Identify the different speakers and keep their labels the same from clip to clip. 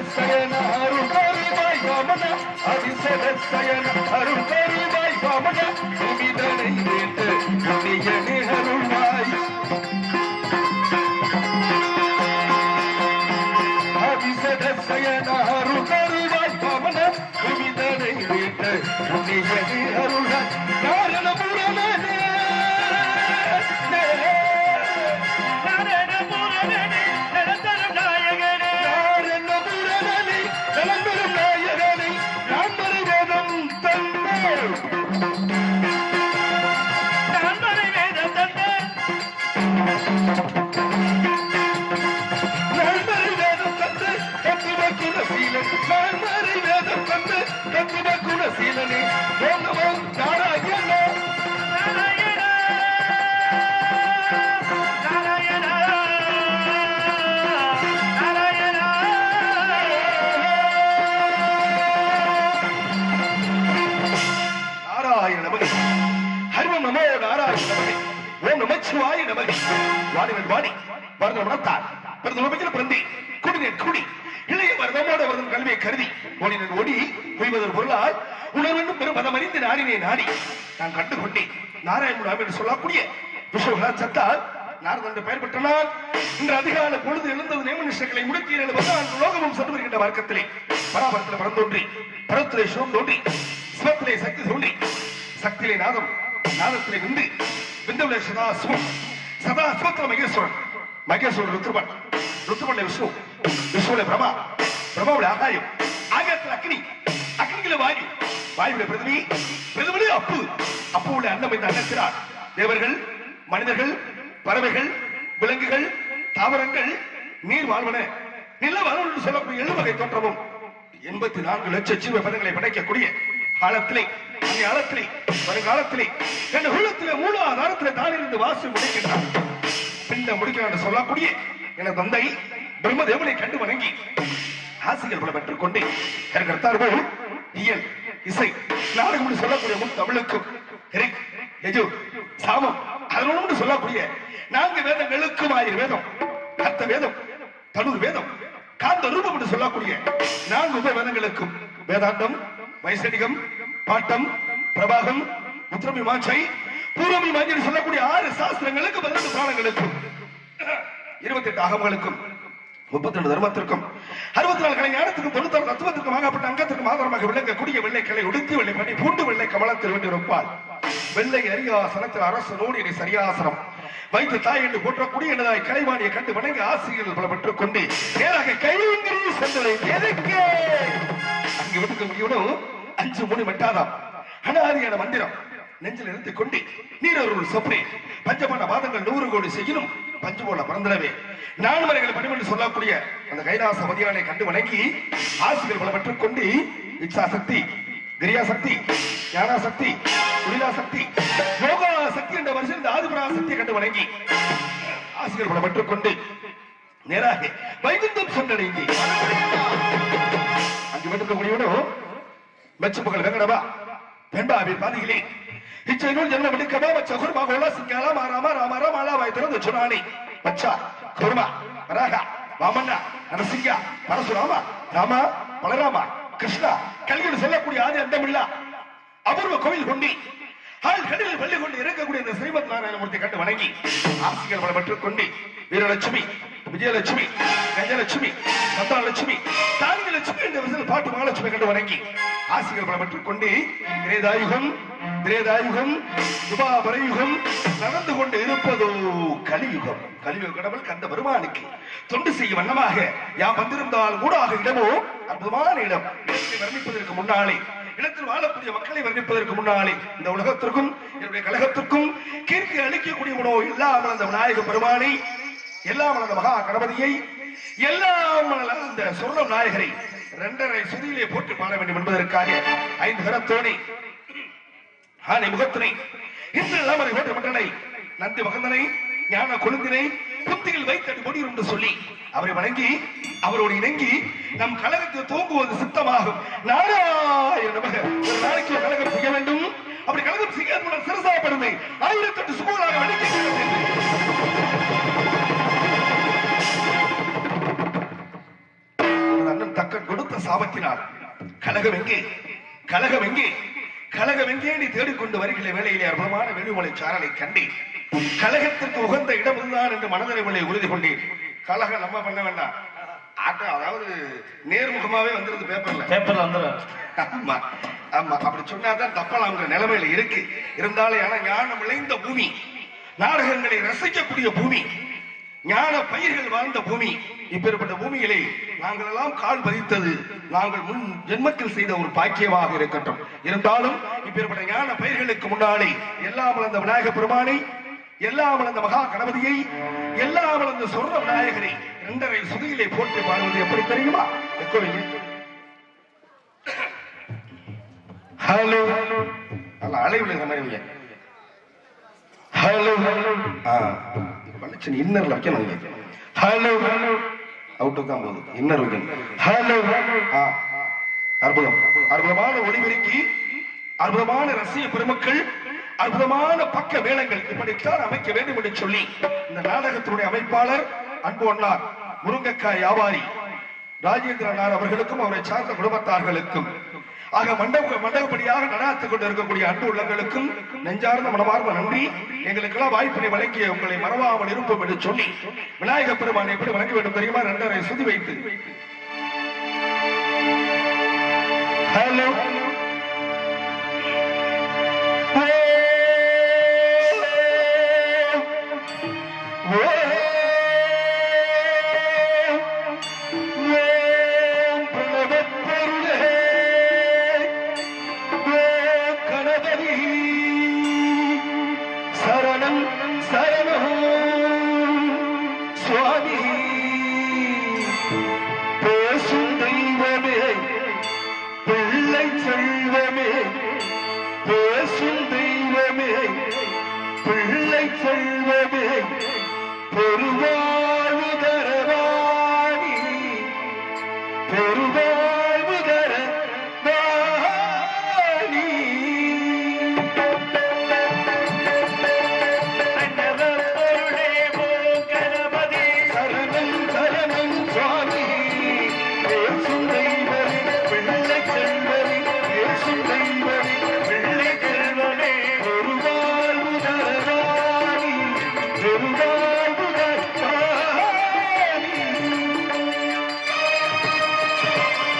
Speaker 1: அதிசரசயன அருள்கரிவாய் வாமன அதிசரசயன அருள்கரிவாய் வாமன புவிதனை மீட்டு புனியனே அருள்வாய் அதிசரசயன அருள்கரிவாய் வாமன புவிதனை மீட்டு புனியனே அருள்வாய் காரணபுரமே காரணபுரமே நலம்பெரும் நாயகனை நான்மறை வேதம் தந்தே நன்மறை வேதம் தந்து தத்துவ குணசீலன் நன்மறை வேதம் தந்து தத்துவ குணசீலனே ஓம் நமோ நாராயண நாராயண நமக ஹரிவம் நமோ நாராயண நமக ஓம் நமச்சிவாய நமக வாடிவன் வாடி வருடம் மனத்தார் பிறந்த உலகில் பிறந்தி குடிநீர் குடி இளைய வருடமோட வருடம் கல்வியை கருதி ஓடினன் ஓடி பொய்வதர் பொருளால் உணர்வென்னும் பெரும் பதம் அறிந்து நாடினே நாடி நான் கண்டு கொண்டேன் நாராயணன் என்று சொல்லக்கூடிய விஸ்வகலா சத்தால் நாரதன் பெயர் பெற்றனால் இன்று அதிகால பொழுது எழுந்தது நியமனிஷ்டங்களை முடுக்கி இரண்டு பகவான் லோகமும் சென்று வருகின்ற மார்க்கத்திலே பராபரத்தில் பரந்தோன்றி பரத்திலே சிவம் தோன்றி சிவத்திலே சக்தி தோன்றி சக்தியிலே நாதம் நாதத்திலே விந்து விந்துவிலே சதா சிவம் சதா சிவத்தில மகேஸ்வரன் மகேஸ்வரன் ருத்ரபன் ருத்ரபன்ல விஷ்ணு விஷ்ணுவில பிரமா பிரமாவில ஆகாயம் ஆகாயத்தில் அக்னி அக்னியில வாயு வாயுவில பிரதிவி பிரதிபலி அப்பு அப்புவுள்ள அன்னம் இந்த அன்னத்தினார் தேவர்கள் மனிதர்கள் பறவைகள் விலங்குகள் தாவரங்கள் நீர் வாழ்வன நில வாழ்வன என்று சொல்லக்கூடிய எழு வகை தோற்றமும் எண்பத்தி நான்கு லட்சம் ஜீவ பதங்களை படைக்கக்கூடிய காலத்திலே அந்த காலத்திலே வருங்காலத்திலே என் உள்ளத்திலே மூலாதாரத்திலே தான் இருந்து வாசி முடிக்கின்றார் பிண்ட முடிக்கிறார் என்று சொல்லக்கூடிய என தந்தை பிரம்மதேவனை கண்டு வணங்கி ஆசிரியர் பல பெற்றுக் கொண்டு எனக்கு கர்த்தார்கள் இயல் இசை நாடகம் என்று சொல்லக்கூடிய முன் தமிழுக்கும் ரிக், யஜு, சாமம் அதனோடு சொல்லக்கூடிய நான்கு வேதங்களுக்கும் ஆயிரம் வேதம் அர்த்த வேதம் தனுர் வேதம் காந்த ரூபம் என்று சொல்லக்கூடிய நான்கு உப வேதங்களுக்கும் வேதாந்தம் வைசனிகம் பாட்டம் பிரபாகம் உத்திரமி மாச்சை பூர்வமி மாஞ்சல் சொல்லக்கூடிய ஆறு சாஸ்திரங்களுக்கு பதினெட்டு புராணங்களுக்கும் இருபத்தி எட்டு ஆகமங்களுக்கும் முப்பத்தி ரெண்டு தர்மத்திற்கும் அறுபத்தி நாலு கலை ஞானத்துக்கும் தொண்ணூத்தாறு தத்துவத்திற்கும் ஆகப்பட்ட அங்கத்திற்கும் ஆதாரமாக விளங்கக்கூடிய வெள்ளை கலை உடுத்தி வெள்ளை பண்ணி பூண்டு வெள்ளை கமலத்தில் வேண்டி இருப்பால் வெள்ளை அரியாசனத்தில் அரசு நோடி இனி சரியாசனம் வைத்து தாய் என்று போற்றக்கூடிய எனதாய் கலைவாணியை கண்டு வணங்கி ஆசிரியர்கள் பல பெற்றுக் கொண்டு நேராக கைவிங்கிரி சென்றதை எதுக்கு அங்கு விட்டுக்க முடியும் அஞ்சு மணி மெட்டாதாம் அனாதியான மந்திரம் நெஞ்சில் நிறுத்திக் கொண்டு நீரொருள் சொப்ரே பஞ்சமான பாதங்கள் நூறு கோடி செய்யணும் பஞ்சு போல பறந்திடவே நான்மறைகளை பணிமணி சொல்லக்கூடிய அந்த கைலாச மதியானை கண்டு வணங்கி ஆசிரியர் பல பெற்றுக் கொண்டு இச்சா சக்தி கிரியா சக்தி ஞானா சக்தி குடிலா சக்தி யோகா சக்தி என்ற வருஷம் இந்த ஆதிபுரா சக்தியை கண்டு வணங்கி ஆசிரியர் பல பெற்றுக் கொண்டு நேராக வைகுந்தம் சென்றடைந்து அங்கு விட்டுக்கக்கூடியவனும் மெச்சுப்புகள் வெங்கடவா பெண்பாவி பாதிகளே இச்செய்நூல் ஜன்ம விடுக்கமா மச்ச குருமா கோலா சிங்காலா மாராமா ராமாரா மாலா வாய்த்திருந்து சுனானி மச்சா குருமா வராகா வாமண்ணா நரசிங்கா பரசுராமா ராமா பலராமா கிருஷ்ணா கல்கின்னு சொல்லக்கூடிய ஆதி அந்தமில்லா அபூர்வ கோவில் கொண்டி ஆள் கடலில் பள்ளி கொண்டு இறக்கக்கூடிய இந்த ஸ்ரீமத் நாராயணமூர்த்தி கண்டு வணங்கி ஆசிரியர் பல பெற்றுக் கொண்டு வீரலட்சுமி விஜயலட்சுமி கஜலட்சுமி சந்தாலட்சுமி தானியலட்சுமி என்ற விசில் பாட்டு மகாலட்சுமி கண்டு வணங்கி ஆசிரியர் பல பெற்றுக் கொண்டு திரேதாயுகம் திரேதாயுகம் துபாபரயுகம் நடந்து கொண்டு இருப்பதோ கலியுகம் கலியுக கடவுள் கந்த பெருமானுக்கு தொண்டு செய்யும் வண்ணமாக யாம் வந்திருந்தால் கூட ஆக இடமோ அற்புதமான இடம் இடத்தை வர்ணிப்பதற்கு முன்னாலே இடத்தில் வாழக்கூடிய மக்களை வர்ணிப்பதற்கு முன்னாலே இந்த உலகத்திற்கும் என்னுடைய கழகத்திற்கும் கீர்த்தி அளிக்கக்கூடிய உணவு இல்லாமல் அந்த விநாயக பெருமானை எல்லாம் அந்த மகா கணபதியை எல்லாம் அந்த சொர்ணம் நாயகரை இரண்டரை சுதியிலே போட்டு பாட வேண்டும் என்பதற்காக ஐந்து கரத்தோணி ஆனை முகத்தினை இந்த இளமரை போட்ட மண்டனை நந்தி மகந்தனை ஞான கொழுந்தினை புத்தியில் வைத்தடி முடியும் என்று சொல்லி அவரை வணங்கி அவரோடு இணங்கி நம் கழகத்தில் தூங்குவது சித்தமாகும் நாராயண நமக ஒரு நாளைக்கு ஒரு கழகம் செய்ய வேண்டும் அப்படி கழகம் செய்ய சிறசாப்படுமை ஆயிரத்தெட்டு சுகோலாக வெடிக்கிறது மன்னன் தக்கன் கொடுத்த சாபத்தினால் கலகம் எங்கே கலகம் எங்கே கலகம் எங்கே நீ தேடிக்கொண்டு வருகிற வேளையிலே அற்புதமான வேலுமலை சாரலை கண்டேன் கலகத்திற்கு உகந்த இடம் இதுதான் என்று மனதறிவுகளை உறுதி கொண்டேன் கலகம் நம்ம பண்ண வேண்டாம் ஆட்டம் அதாவது நேர்முகமாவே வந்துருது பேப்பர்ல
Speaker 2: பேப்பர்ல வந்துடும்
Speaker 1: ஆமா ஆமா அப்படி சொன்னாதான் தப்பலாங்கிற நிலைமையில இருக்கு இருந்தாலும் ஆனா ஞானம் விளைந்த பூமி நாடகங்களை ரசிக்கக்கூடிய பூமி ஞான பயிர்கள் வாழ்ந்த பூமி இப்பேற்பட்ட பூமியிலே நாங்கள் எல்லாம் கால் பதித்தது நாங்கள் முன் ஜென்மத்தில் செய்த ஒரு பாக்கியமாக இருக்கட்டும் இருந்தாலும் இப்பேற்பட்ட ஞான பயிர்களுக்கு முன்னாலே எல்லாம் வளர்ந்த விநாயக பெருமானை எல்லாம் வளர்ந்த மகா கணபதியை எல்லாம் வளர்ந்த சொர்ண விநாயகரை இரண்டரை சுதியிலே போட்டு பாடுவது எப்படி தெரியுமா எக்கோவிங்க ஹலோ நல்ல அலைவுல இந்த மாதிரி வைங்க. ஹலோ ஆ பளிச்சு இன்னர்ல வைக்கணும் நீங்க. ஹலோ அவுட்டு தான் போகுது இன்னர் வைக்கணும் ஹலோ ஆ அற்புதம் அற்புதமான ஒளிபெருக்கி அற்புதமான ரசிக பெருமக்கள் அற்புதமான பக்க வேளங்கள் இப்படித்தான் அமைக்க வேண்டும் என்று சொல்லி இந்த நாடகத்தினுடைய அமைப்பாளர் அன்பு அண்ணார் முருங்கக்காய் வியாபாரி ராஜேந்திரனார் அவர்களுக்கும் அவரை சார்ந்த குடும்பத்தார்களுக்கும் ஆக மண்டப மண்டபப்படியாக நடாத்துக் கொண்டிருக்கக்கூடிய அன்பு உள்ளங்களுக்கும் நெஞ்சார்ந்த மனமார்ந்த நன்றி எங்களுக்கெல்லாம் வாய்ப்பினை வழங்கிய உங்களை மறவாமல் இருப்போம் என்று சொல்லி விநாயக பெருமான் எப்படி வழங்க வேண்டும் தெரியுமா ரெண்டரை சுதி வைத்து ஹலோ சரணம் சரணம் சுவாமி பேசும் தெய்வமே பிள்ளை செல்வமே பேசும் தெய்வமே பிள்ளை செல்வமே பெருவாழ்வு தரவாணி பெருவாழ்வு தரவாணி சரணம் சரணம் சுவாமி பேசும் தெய்வமே பிள்ளை செல்வமே பேசும் தெய்வமே பிள்ளை செல்வமே பெருவாழ்வு தரவாணி பெருவாழ்வு தரவாணி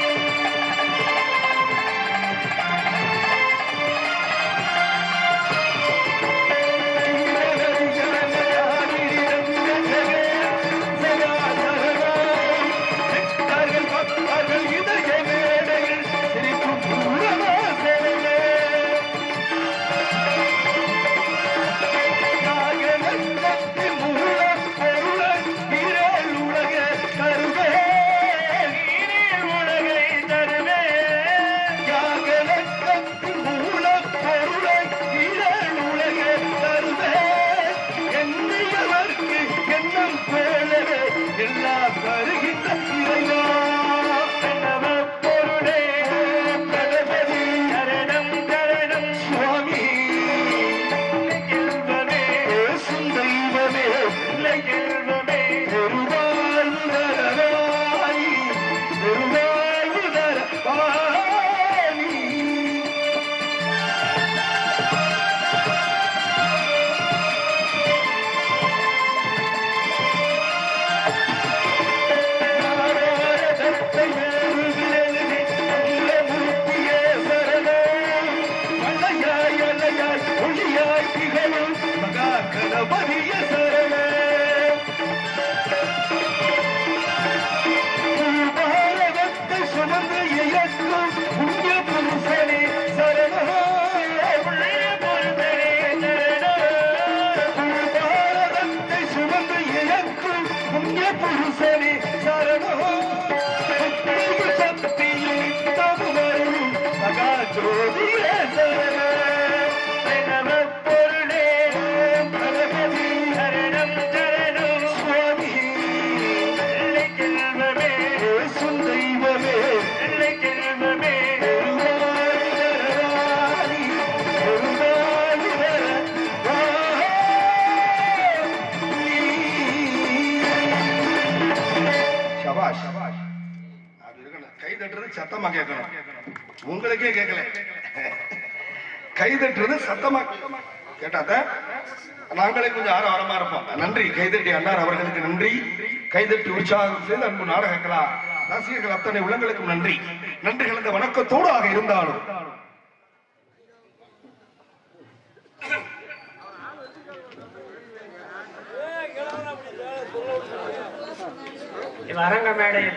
Speaker 1: கை தட்டுறது சத்தமா கேட்கணும் உங்களுக்கே கேட்கல கை தட்டுறது சத்தமா கேட்டாத்த நாங்களே கொஞ்சம் ஆரவாரமா இருப்போம் நன்றி கைதட்டி அண்ணார் அவர்களுக்கு நன்றி கைதட்டி உற்சாகம் செய்து அன்பு நாடகங்களா ரசிகர்கள் அத்தனை உள்ளங்களுக்கும் நன்றி நன்றி கலந்த வணக்கத்தோடு ஆக இருந்தாலும்
Speaker 2: இவ் அரங்க மேடையில்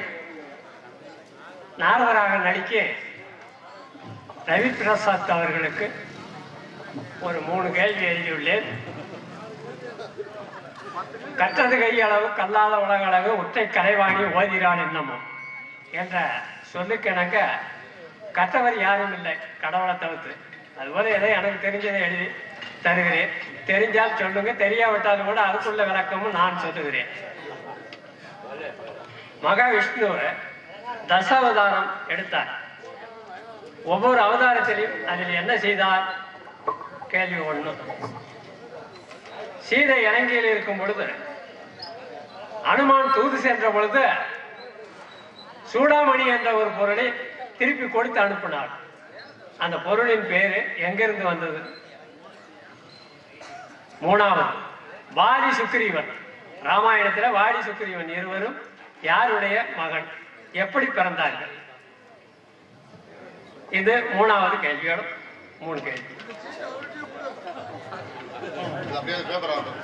Speaker 2: நாரதராக நடிக்க ரவி பிரசாத் அவர்களுக்கு ஒரு மூணு கேள்வி எழுதியுள்ளேன் கற்றது கையளவு கல்லாத உலகளவு உற்றை கலைவாணி ஓதிரான் என்னமும் என்ற சொல்லுக்கிணங்க கற்றவர் யாரும் இல்லை கடவுளை தவிர்த்து அதுபோல ஏதோ எனக்கு தெரிஞ்சதை எழுதி தருகிறேன் தெரிஞ்சால் சொல்லுங்க தெரியாவிட்டாலும் கூட அதுக்குள்ள விளக்கமும் நான் சொல்லுகிறேன் மகாவிஷ்ணு தசாவதாரம் எடுத்தார் ஒவ்வொரு அவதாரத்திலையும் அதில் என்ன செய்தார் கேள்வி ஒண்ணு சீதை இலங்கையில் இருக்கும் பொழுது அனுமான் தூது சென்ற பொழுது சூடாமணி என்ற ஒரு பொருளை திருப்பி கொடுத்து அனுப்பினார் அந்த பொருளின் பேரு எங்கிருந்து வந்தது மூணாவது வாலி சுக்ரீவன் ராமாயணத்துல வாலி சுக்ரீவன் இருவரும் யாருடைய மகன் எப்படி பிறந்தார்கள் இது மூணாவது கேள்வியோட மூணு கேள்வி
Speaker 3: அப்படியே பேப்பர் ஆகட்டும்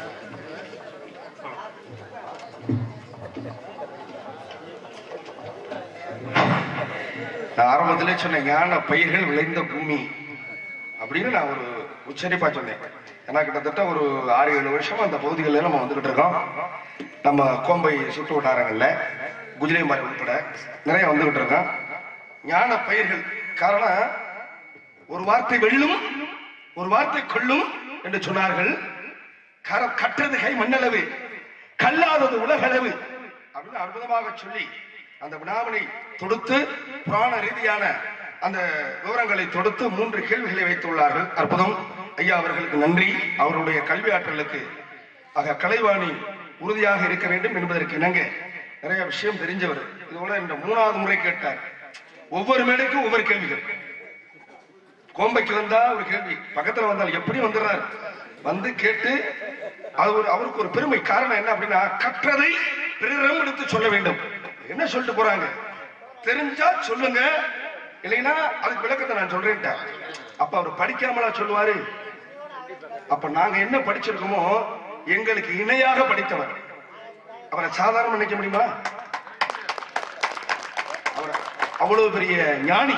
Speaker 1: நான் ஆரம்பத்திலே சொன்னேன் ஞான பயிர்கள் விளைந்த பூமி அப்படின்னு நான் ஒரு உச்சரிப்பா சொன்னேன் ஏன்னா கிட்டத்தட்ட ஒரு ஆறு ஏழு வருஷமா அந்த பகுதிகளில் நம்ம வந்துகிட்டு இருக்கோம் நம்ம கோம்பை சுற்று வட்டாரங்கள்ல குஜிலிமாரி உட்பட நிறைய வந்துகிட்டு இருக்கோம் ஞான பயிர்கள் காரணம் ஒரு வார்த்தை வெல்லும் ஒரு வார்த்தை கொள்ளும் என்று சொன்னார்கள் கர- கற்றது கை மண்ணளவு கல்லாதது உலகளவு அப்படின்னு அற்புதமாக சொல்லி அந்த வினாவினை தொடுத்து புராண ரீதியான அந்த விவரங்களை தொடுத்து மூன்று கேள்விகளை வைத்துள்ளார்கள் அற்புதம் ஐயா அவர்களுக்கு நன்றி அவருடைய கல்வி ஆற்றலுக்கு ஆக கலைவாணி உறுதியாக இருக்க வேண்டும் என்பதற்கு இணங்க நிறைய விஷயம் தெரிஞ்சவர் இதோட இந்த மூணாவது முறை கேட்டார் ஒவ்வொரு மேடைக்கும் ஒவ்வொரு கேள்விகள் கோம்பைக்கு வந்தா ஒரு கேள்வி பக்கத்துல வந்தால் எப்படி வந்துடுறாரு வந்து கேட்டு அது ஒரு அவருக்கு ஒரு பெருமை காரணம் என்ன அப்படின்னா கற்றதை பிறரிடம் எடுத்து சொல்ல வேண்டும் என்ன சொல்லிட்டு போறாங்க தெரிஞ்சா சொல்லுங்க இல்லைன்னா அதுக்கு விளக்கத்தை நான் சொல்றேன்ட்டேன் அப்ப அவர் படிக்காமலா சொல்லுவாரு அப்ப நாங்க என்ன படிச்சிருக்கோமோ எங்களுக்கு இணையாக படித்தவர் அவரை சாதாரண நினைக்க முடியுமா அவர் அவ்வளவு பெரிய ஞானி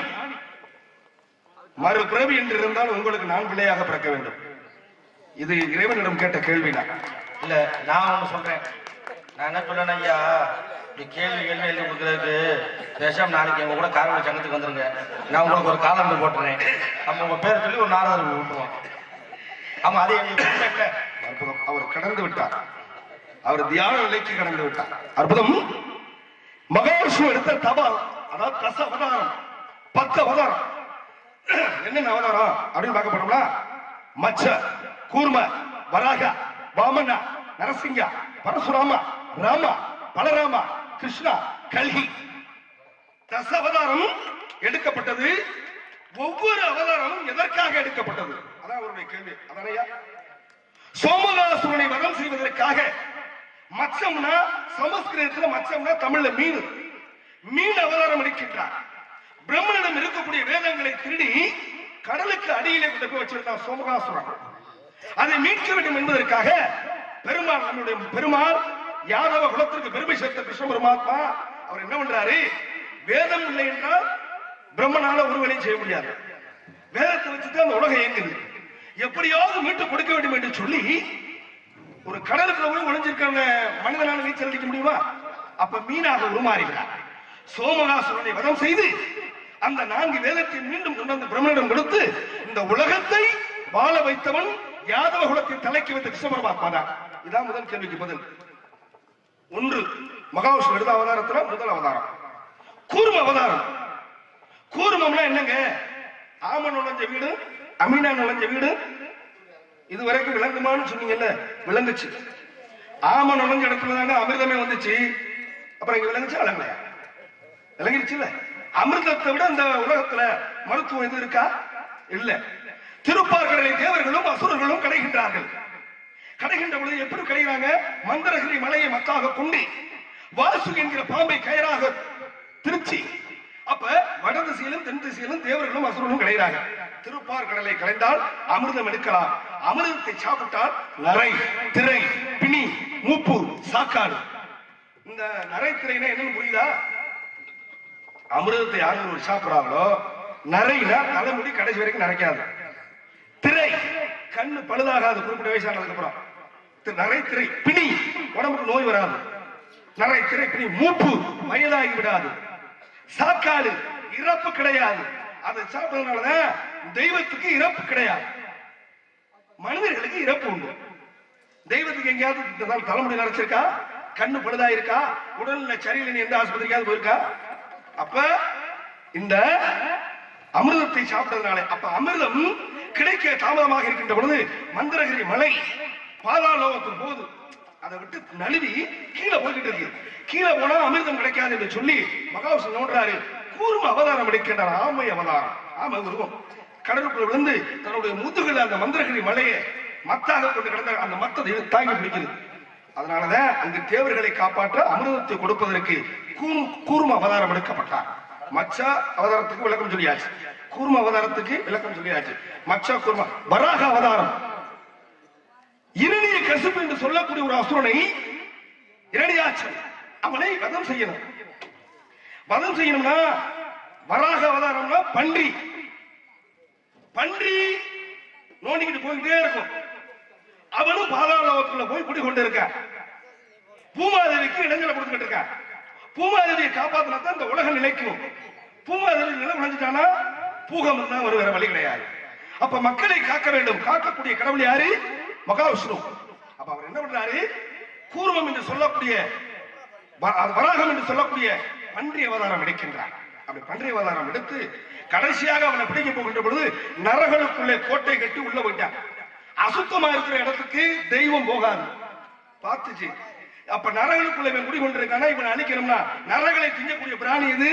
Speaker 1: மறுபிறவி என்று இருந்தால் உங்களுக்கு நான் பிள்ளையாக பிறக்க வேண்டும் இது இறைவனிடம் கேட்ட கேள்விதான்
Speaker 4: இல்ல நான் ஒண்ணு சொல்றேன் நான் என்ன சொல்றேன் ஐயா இப்படி கேள்வி கேள்வி எழுதி கொடுக்கறதுக்கு பேசாம நாளைக்கு எங்க கூட காரவழி சங்கத்துக்கு வந்துருங்க நான் உங்களுக்கு ஒரு காலம் போட்டுறேன் நம்ம உங்க பேர் சொல்லி ஒரு நாலாவது விட்டுருவோம் ஆமா அது எங்களுக்கு உண்மை இல்ல
Speaker 1: அற்புதம் அவர் கடந்து விட்டார் அவர் தியான நிலைக்கு கடந்து விட்டார் அற்புதம் மகாவிஷ்ணு எடுத்த தபம் அதாவது தச அவதாரம் பத்து அவதாரம் என்னென்ன அவதாரம் அப்படின்னு பார்க்க போனோம்னா மச்ச கூர்ம வராக வாமன நரசிங்க பரசுராம ராம பலராம கிருஷ்ணா கல்கி தச அவதாரம் எடுக்கப்பட்டது ஒவ்வொரு அவதாரமும் எதற்காக எடுக்கப்பட்டது அதான் அவருடைய கேள்வி அதானையா சோமகாசுரனை வதம் செய்வதற்காக மச்சம்னா சமஸ்கிருதத்துல மச்சம்னா தமிழ்ல மீன் மீன் அவதாரம் எடுக்கின்றார் பிரம்மனிடம் இருக்கக்கூடிய வேதங்களை திருடி கடலுக்கு அடியிலே கொண்டு போய் வச்சிருந்தான் சோமகாசுரன் அதை மீட்க வேண்டும் என்பதற்காக பெருமாள் நம்முடைய பெருமாள் யாதவ குலத்திற்கு பெருமை சேர்த்த கிருஷ்ண பரமாத்மா அவர் என்ன பண்றாரு வேதம் இல்லை என்றால் பிரம்மனால ஒரு வேலையும் செய்ய முடியாது வேதத்தை வச்சுதான் அந்த உலகம் இயங்குது எப்படியாவது மீட்டு கொடுக்க வேண்டும் என்று சொல்லி ஒரு கடலுக்குள்ள போய் ஒளிஞ்சிருக்கவங்க மனிதனால நீச்சல் அடிக்க முடியுமா அப்ப மீனாக உருமாறுகிறார் சோமகாசுரனை வதம் செய்து அந்த நான்கு வேதத்தை மீண்டும் கொண்டு வந்து பிரம்மனிடம் கொடுத்து இந்த உலகத்தை வாழ வைத்தவன் யாதவ குலத்தின் தலைக்கு வைத்த கிருஷ்ண பரமாத்மா தான் இதான் முதல் கேள்விக்கு பதில் ஒன்று மகாவிஷ்ணு எடுத்த அவதாரத்துல முதல் அவதாரம் கூர்ம அவதாரம் கூர்மம்னா என்னங்க ஆமன் நுழைஞ்ச வீடு அமீனா நுழைஞ்ச வீடு இது வரைக்கும் விளங்குமான்னு சொன்னீங்கல்ல விளங்குச்சு ஆமன் நுழைஞ்ச இடத்துல தாங்க அமிர்தமே வந்துச்சு அப்புறம் இங்க விளங்குச்சு விளங்கலையா விளங்கிருச்சுல்ல அமிர்தத்தை விட இந்த உலகத்துல மருத்துவம் எது இருக்கா இல்ல திருப்பார்கடலை தேவர்களும் அசுரர்களும் கடைகின்றார்கள் கடைகின்ற பொழுது எப்படி கடைகிறாங்க மந்திரகிரி மலையை மத்தாக கொண்டு வாசு என்கிற பாம்பை கயராக திருச்சி அப்ப வட திசையிலும் தென் திசையிலும் தேவர்களும் அசுரர்களும் கடைகிறாங்க திருப்பார் கடலை கலைந்தால் அமிர்தம் எடுக்கலாம் அமிர்தத்தை சாப்பிட்டால் நரை திரை பிணி மூப்பு சாக்காடு இந்த நரை திரைனா என்னன்னு புரியுதா அமிர்தத்தை யாரும் ஒரு சாப்பிடுறாங்களோ நரைனா தலைமுடி கடைசி வரைக்கும் நரைக்காது திரை கண்ணு பழுதாகாது குறிப்பிட்ட வயசானதுக்கு அப்புறம் திரு- நரை திரை பிணி உடம்புக்கு நோய் வராது நரை திரை பிணி மூப்பு வயதாகி விடாது சாக்காடு இறப்பு கிடையாது அதை சாப்பிடுறதுனாலதான் தெய்வத்துக்கு இறப்பு கிடையாது மனிதர்களுக்கு இறப்பு உண்டு தெய்வத்துக்கு எங்கேயாவது இந்த நாள் தலைமுடி நரைச்சிருக்கா கண்ணு பழுதா இருக்கா உடல்ல சரியில்லை எந்த ஆஸ்பத்திரிக்காவது போயிருக்கா அப்ப இந்த அமிர்தத்தை சாப்பிட்டதுனால அப்ப அமிர்தம் கிடைக்க தாமதமாக இருக்கின்ற பொழுது மந்திரகிரி மலை பாதாளோகத்துக்கு போகுது அதை விட்டு நழுவி கீழே போய்கிட்டு இருக்கு கீழே போனா அமிர்தம் கிடைக்காது என்று சொல்லி மகாவிஷ்ணு நோன்றாரு கூர்ம அவதாரம் எடுக்கின்றார் ஆமை அவதாரம் ஆமை உருவம் கடலுக்குள்ள விழுந்து தன்னுடைய முதுகுல அந்த மந்திரகிரி மலையை மத்தாக கொண்டு கிடந்த அந்த மத்ததை தாங்கி பிடிக்குது அதனாலதான் அங்கு தேவர்களை காப்பாற்ற அமிர்தத்தை கொடுப்பதற்கு கூர்ம கூர்ம அவதாரம் எடுக்கப்பட்டார் மச்சா அவதாரத்துக்கு விளக்கம் சொல்லியாச்சு கூர்ம அவதாரத்துக்கு விளக்கம் சொல்லியாச்சு மச்சா கூர்ம வராக அவதாரம் இரணிய கசுப்பு என்று சொல்லக்கூடிய ஒரு அசுரனை இரணியாச்சன் அவனை வதம் செய்யணும் வதம் செய்யணும்னா வராக அவதாரம்னா பன்றி பன்றி நோண்டிக்கிட்டு போய்கிட்டே இருக்கும் அவனும் பாதாளத்துக்குள்ள போய் குடிக்கொண்டு இருக்க பூமாதேவிக்கு இடைஞ்சல கொடுத்துக்கிட்டு இருக்க பூமாதேவியை காப்பாத்தினா தான் இந்த உலகம் நிலைக்கும் பூமாதேவி நிலம் விளைஞ்சிட்டானா பூகம் தான் ஒரு வேற வழி கிடையாது அப்ப மக்களை காக்க வேண்டும் காக்கக்கூடிய கடவுள் யாரு மகாவிஷ்ணு அப்ப அவர் என்ன பண்றாரு கூர்மம் என்று சொல்லக்கூடிய வ- அது வராகம் என்று சொல்லக்கூடிய பன்றி அவதாரம் எடுக்கின்றார் அப்படி பன்றி அவதாரம் எடுத்து கடைசியாக அவனை பிடிக்க போகின்ற பொழுது நரகளுக்குள்ளே கோட்டை கட்டி உள்ள போயிட்டான் அசுத்தமா இருக்கிற இடத்துக்கு தெய்வம் போகாது பார்த்துச்சு அப்ப நரகளுக்குள்ள இவன் குடிகொண்டிருக்கானா இவனை அழிக்கணும்னா நரகளை திங்கக்கூடிய பிராணி எது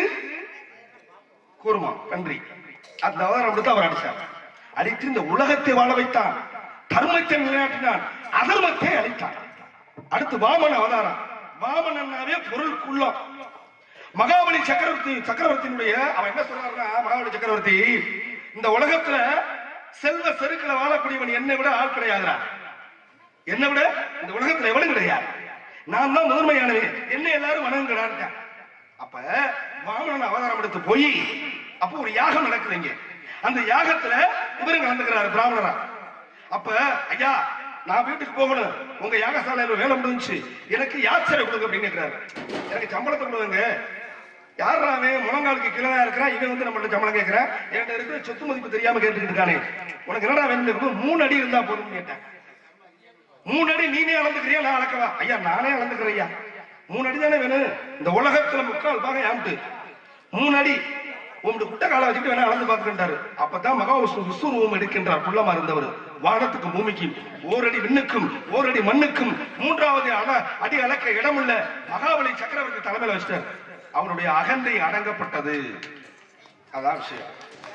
Speaker 1: கூர்மா பன்றி அந்த அவதாரம் எடுத்து அவர் அடிச்சார் அடித்து இந்த உலகத்தை வாழ வைத்தான் தர்மத்தை நிலைநாட்டினான் அதர்மத்தை அழித்தான் அடுத்து வாமன அவதாரம் வாமனன்னாவே பொருளுக்குள்ளம் மகாபலி சக்கரவர்த்தி சக்கரவர்த்தியினுடைய அவன் என்ன சொல்றாருன்னா மகாபலி சக்கரவர்த்தி இந்த உலகத்துல செல்வ செருக்களை வாழக்கூடியவன் என்னை விட ஆள் கிடையாதுடா என்னை விட இந்த உலகத்துல எவனும் கிடையாது நான் தான் முதன்மையானவன் என்ன எல்லாரும் வணங்குறான்ட்ட அப்ப வாமனன் அவதாரம் எடுத்து போய் அப்ப ஒரு யாகம் நடக்குது இங்க அந்த யாகத்துல இவரும் கலந்துக்கிறாரு பிராமணரா அப்ப ஐயா நான் வீட்டுக்கு போகணும் உங்க யாகசாலையில வேலை முடிஞ்சுச்சு எனக்கு யாச்சரை கொடுங்க அப்படின்னு கேக்குறாரு எனக்கு சம்பளத்தை கொடுங்க யாரா அவன் முழங்காலுக்கு கீழே இருக்கிறான் இவன் வந்து நம்மள்ட்ட சம்பளம் கேட்கிறான் என்கிட்ட இருக்கிற சொத்து மதிப்பு தெரியாம கேட்டுக்கிட்டு இருக்கானே உனக்கு என்னடா வேணும் மூணு அடி இருந்தா போதும்னு கேட்டேன் மூணு அடி நீனே அளந்துக்கிறியா நான் அளக்கவா ஐயா நானே அளந்துக்கிறேன் ஐயா மூணு அடி தானே வேணும் இந்த உலகத்துல முக்கால் பாகம் ஏம்ட்டு மூணு அடி உங்களுடைய குட்ட காலை வச்சுட்டு வேணா அளந்து பார்த்துக்கிட்டாரு அப்பதான் மகாவிஷ்ணு விஸ்வரூபம் எடுக்கின்றார் குள்ளமா இருந்தவர் வானத்துக்கும் பூமிக்கும் ஓரடி விண்ணுக்கும் ஓரடி மண்ணுக்கும் மூன்றாவது அல- அடி அளக்க இடமில்ல மகாபலி சக்கரவர்த்தி தலைமையில வச்சிட்டார் அவருடைய அகந்தை அடங்கப்பட்டது அதான் விஷயம்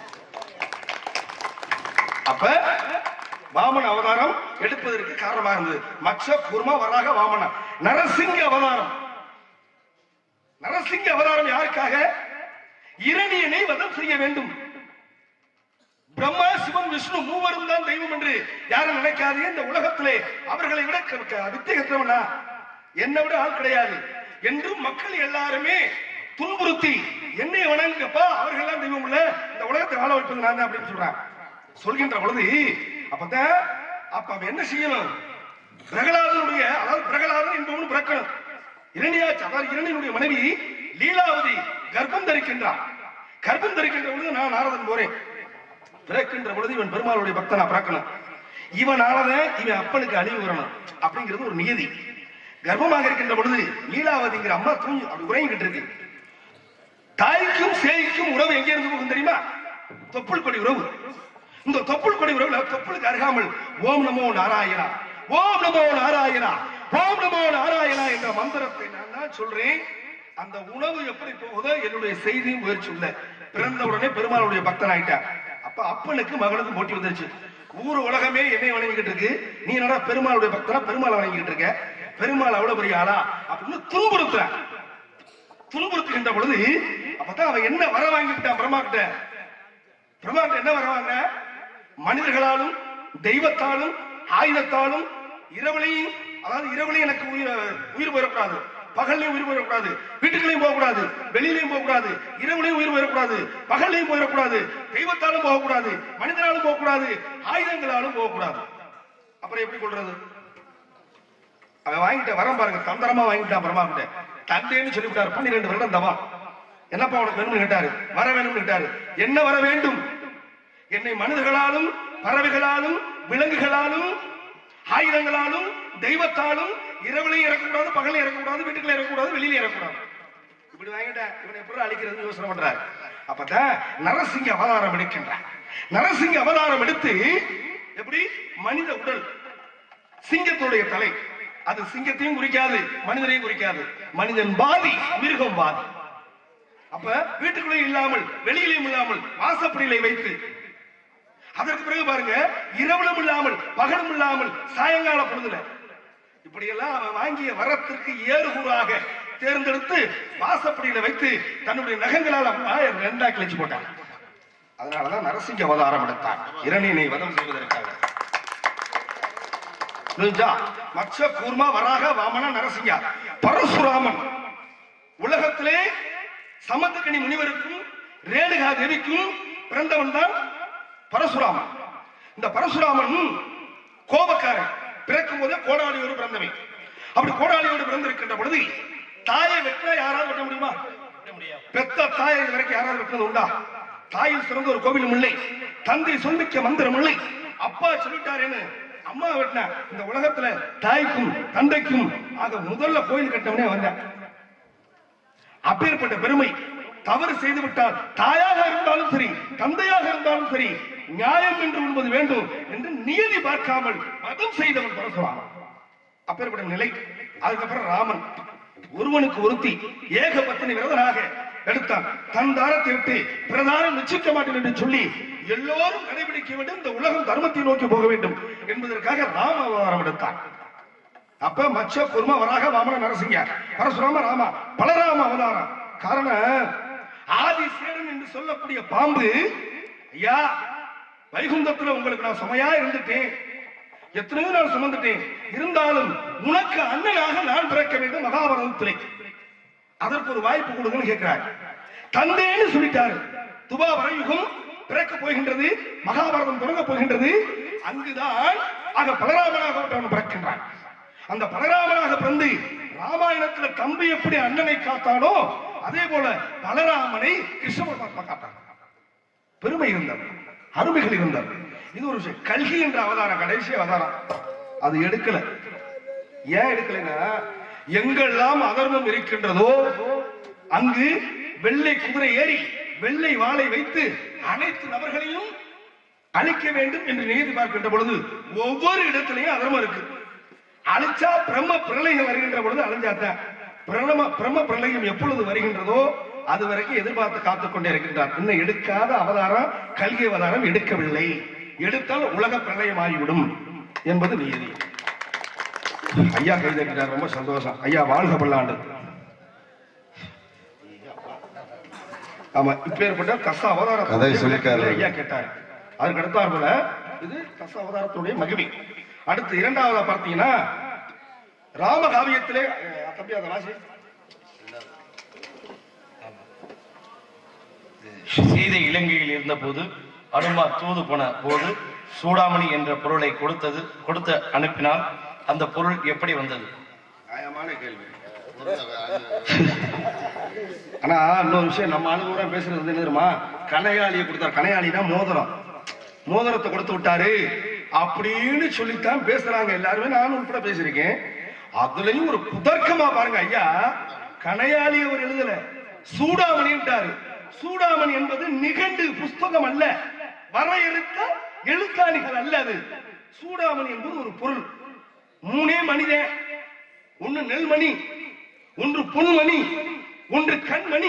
Speaker 1: அப்ப வாமன அவதாரம் எடுப்பதற்கு காரணமாக இருந்தது மச்ச குர்ம வராக வாமன நரசிங்க அவதாரம் நரசிங்க அவதாரம் யாருக்காக இரணியனை வதம் செய்ய வேண்டும் பிரம்மா சிவன் விஷ்ணு மூவரும் தான் தெய்வம் என்று யாரும் நினைக்காதீங்க இந்த உலகத்திலே அவர்களை விட க- க- வித்தை கற்றவனா என்னை விட ஆள் கிடையாது என்றும் மக்கள் எல்லாருமே துன்புறுத்தி என்னை வணங்குங்கப்பா அவர்கள் எல்லாம் தெய்வம் இல்ல இந்த உலகத்தை வாழ வைப்பது நான் தான் அப்படின்னு சொல்றான் சொல்கின்ற பொழுது அப்பதான் அப்ப அவன் என்ன செய்யணும் பிரகலாதனுடைய அதாவது பிரகலாதன் என்பவனு பிறக்கணும் இரணியாச்சு அதாவது இரணியனுடைய மனைவி லீலாவதி கர்ப்பம் தரிக்கின்றான் கர்ப்பம் தரிக்கின்ற பொழுது நான் நாரதன் போறேன் பிறக்கின்ற பொழுது இவன் பெருமாளுடைய பக்தனா பிறக்கணும் இவனாலதான் இவன் அப்பனுக்கு அழிவு வரணும் அப்படிங்கிறது ஒரு நியதி கர்ப்பமாக இருக்கின்ற பொழுது லீலாவதிங்கிற அம்மா தூங்கி அப்படி உறங்கிட்டு இருக்கு தாய்க்கும் சேய்க்கும் உறவு எங்க இருந்து போகும் தெரியுமா தொப்புள் கொடி உறவு இந்த தொப்புள் கொடி உறவுல தொப்புளுக்கு அருகாமல் ஓம் நமோ நாராயணா ஓம் நமோ நாராயணா ஓம் நமோ நாராயணா என்ற மந்திரத்தை நான் தான் சொல்றேன் அந்த உணவு எப்படி போகுதோ என்னுடைய செய்தி முயற்சி உள்ள பிறந்த உடனே பெருமாளுடைய பக்தன் ஆயிட்டான் அப்ப அப்பனுக்கு மகனுக்கு போட்டி வந்துருச்சு ஊர் உலகமே என்னை வணங்கிட்டு இருக்கு நீ என்னடா பெருமாளுடைய பக்தனா பெருமாளை வணங்கிட்டு இருக்க பெருமாள் அவ்வளவு பெரிய ஆளா அப்படின்னு துன்புறுத்துறான் துன்புறுத்துகின்ற பொழுது அப்பதான் அவன் என்ன வர வாங்கிவிட்டான் பிரம்மா கிட்ட பிரம்மா கிட்ட என்ன வர வாங்க மனிதர்களாலும் தெய்வத்தாலும் ஆயுதத்தாலும் இரவுலையும் அதாவது இரவுலையும் எனக்கு உயிர் உயிர் போயிடக்கூடாது பகல்லையும் உயிர் போயிடக்கூடாது வீட்டுக்குள்ளேயும் போகக்கூடாது வெளியிலையும் போகக்கூடாது இரவுலையும் உயிர் போயிடக்கூடாது பகல்லையும் போயிடக்கூடாது தெய்வத்தாலும் போகக்கூடாது மனிதனாலும் போகக்கூடாது ஆயுதங்களாலும் போகக்கூடாது அப்புறம் எப்படி கொள்றது அவன் வாங்கிட்ட வரம் பாருங்க தந்திரமா வாங்கிட்டான் பிரம்மா கிட்ட தந்தேன்னு சொல்லிவிட்டாரு பன்னிரெண்டு வருடம் தவா என்னப்பா உனக்கு வேணும்னு கேட்டாரு வர வேணும்னு கேட்டாரு என்ன வர வேண்டும் என்னை மனிதர்களாலும் பறவைகளாலும் விலங்குகளாலும் ஆயுதங்களாலும் தெய்வத்தாலும் இரவுலையும் இறக்கக்கூடாது பகலையும் இறக்கக்கூடாது வீட்டுக்குள்ள இறக்கக்கூடாது வெளியில இறக்கக்கூடாது இப்படி வாங்கிட்டேன் இவனை எப்படி அழிக்கிறது யோசனை பண்றாரு அப்பதான் நரசிங்க அவதாரம் எடுக்கின்றான் நரசிங்க அவதாரம் எடுத்து எப்படி மனித உடல் சிங்கத்துடைய தலை அது சிங்கத்தையும் குறிக்காது மனிதனையும் குறிக்காது மனிதன் பாதி மிருகம் பாதி அப்ப வீட்டுக்குள்ளே இல்லாமல் வெளியிலும் இல்லாமல் வாசப்படியிலே வைத்து அதற்கு பிறகு பாருங்க இரவிலும் இல்லாமல் பகலும் இல்லாமல் சாயங்கால பொழுதுல இப்படியெல்லாம் அவன் வாங்கிய வரத்திற்கு ஏறுகூறாக தேர்ந்தெடுத்து வாசப்படியில வைத்து தன்னுடைய நகங்களால் வாயை ரெண்டா கிழிச்சு போட்டான் அதனாலதான் நரசிங்க அவதாரம் எடுத்தான் இரணியனை வதம் செய்வதற்காக புரிஞ்சா? மச்ச கூர்மா வராக வாமன நரசிங்கா பரசுராமன் உலகத்திலே சமத்துக்கணி முனிவருக்கும் ரேணுகா தேவிக்கும் பிறந்தவன் தான் பரசுராமன் இந்த பரசுராமன் கோபக்காரன் பிறக்கும் போதே கோடாலியோடு பிறந்தவன் அப்படி கோடாலியோடு பிறந்திருக்கின்ற பொழுது தாயை வெட்ட யாராவது வெட்ட முடியுமா பெத்த தாயை இது வரைக்கும் யாராவது வெட்டது உண்டா தாயில் சிறந்த ஒரு கோவிலும் இல்லை தந்தை சொல்மிக்க மந்திரம் இல்லை அப்பா சொல்லிட்டாரேன்னு அம்மா வெட்டின இந்த உலகத்துல தாய்க்கும் தந்தைக்கும் ஆக முதல்ல கோயில் கட்டவனே வந்தேன் அப்பேற்பட்ட பெருமை தவறு செய்து விட்டால் தாயாக இருந்தாலும் சரி தந்தையாக இருந்தாலும் சரி நியாயம் என்று உண்பது வேண்டும் என்று நியதி பார்க்காமல் மதம் செய்தவன் பரசுராமன் அப்பேற்பட்ட நிலை அதுக்கப்புறம் ராமன் ஒருவனுக்கு ஒருத்தி ஏக பத்தினி விரதனாக எடுத்தான் தன் தாரத்தை விட்டு பிரதானம் நிச்சயிக்க மாட்டேன் என்று சொல்லி எல்லோரும் கடைபிடிக்க வேண்டும் இந்த உலகம் தர்மத்தை நோக்கி போக வேண்டும் என்பதற்காக ராம அவதாரம் எடுத்தான் அப்ப மச்ச குரும வராக வாமன நரசிங்க பரசுராம ராமா பலராம அவதாரம் காரணம் ஆதிசேரன் என்று சொல்லக்கூடிய பாம்பு ஐயா வைகுந்தத்துல உங்களுக்கு நான் சுமையா இருந்துட்டேன் எத்தனையோ நாள் சுமந்துட்டேன் இருந்தாலும் உனக்கு அண்ணனாக நான் பிறக்க வேண்டும் மகாபாரதத்திலே அதற்கு ஒரு வாய்ப்பு கொடுங்கன்னு கேட்கிறார் தந்தேன்னு சொல்லிட்டாரு துபாவர யுகம் பிறக்க போகின்றது மகாபாரதம் தொடங்க போகின்றது அங்குதான் ஆக பலராமனாக ஒருத்தவன் பிறக்கின்றான் அந்த பலராமனாக பிறந்து ராமாயணத்துல தம்பி எப்படி அண்ணனை காத்தானோ அதே போல பலராமனை கிருஷ்ண பரமாத்மா காத்தான் பெருமை இருந்தது அருமைகள் இருந்தது இது ஒரு விஷயம் கல்கி என்ற அவதாரம் கடைசி அவதாரம் அது எடுக்கல ஏன் எடுக்கலைன்னா எங்கெல்லாம் அதர்மம் இருக்கின்றதோ அங்கு வெள்ளை குதிரை ஏறி வெள்ளை வாளை வைத்து அனைத்து நபர்களையும் அழிக்க வேண்டும் என்று நீதி பார்க்கின்ற பொழுது ஒவ்வொரு இடத்திலையும் அதர்மம் இருக்கு அழிச்சா பிரம்ம பிரளயம் வருகின்ற பொழுது அழிஞ்சாத்தான் பிரம பிரம்ம பிரளயம் எப்பொழுது வருகின்றதோ அது வரைக்கும் எதிர்பார்த்து காத்துக் கொண்டே இருக்கின்றார் இன்னும் எடுக்காத அவதாரம் கல்கி அவதாரம் எடுக்கவில்லை எடுத்தால் உலக பிரளயம் ஆகிவிடும் என்பது நீதி ஐயா கைதட்டினார் ரொம்ப சந்தோஷம் ஐயா வாழ்க பல்லாண்டு ஆமா இப்பேற்பட்ட தச அவதாரம்
Speaker 3: கதை சொல்லிட்டாரு.
Speaker 1: ஐயா கேட்டார் அதுக்கு அடுத்தார் போல இது தச அவதாரத்துடைய மகிமை அடுத்து இரண்டாவதா பார்த்தீங்கன்னா ராமகாவியத்திலே அஹ், தம்பி அதை வாசி
Speaker 4: சீதை இலங்கையில் இருந்தபோது அனுமார் தூது போன போது சூடாமணி என்ற பொருளை கொடுத்தது கொடுத்து அனுப்பினால் அந்த பொருள் எப்படி வந்தது
Speaker 1: நியாயமான கேள்வி ஆனா இன்னொரு விஷயம் நம்ம அனுபவம் பேசுறது வந்து என்ன தெரியுமா கனையாளியை கொடுத்தார் கனையாளினா மோதிரம் மோதிரத்தை கொடுத்து விட்டாரு அப்படின்னு சொல்லித்தான் பேசுறாங்க எல்லாருமே நானும் உட்பட பேசியிருக்கேன் அதுலயும் ஒரு புதர்க்கமா பாருங்க ஐயா கனையாளி அவர் எழுதல சூடாமணின்ட்டாரு சூடாமணி என்பது நிகண்டு புஸ்தகம் அல்ல வரையறுத்த எழுத்தாணிகள் அல்ல அது சூடாமணி என்பது ஒரு பொருள் மூணே மனிதன் ஒண்ணு நெல்மணி ஒன்று பொன்மணி ஒன்று கண்மணி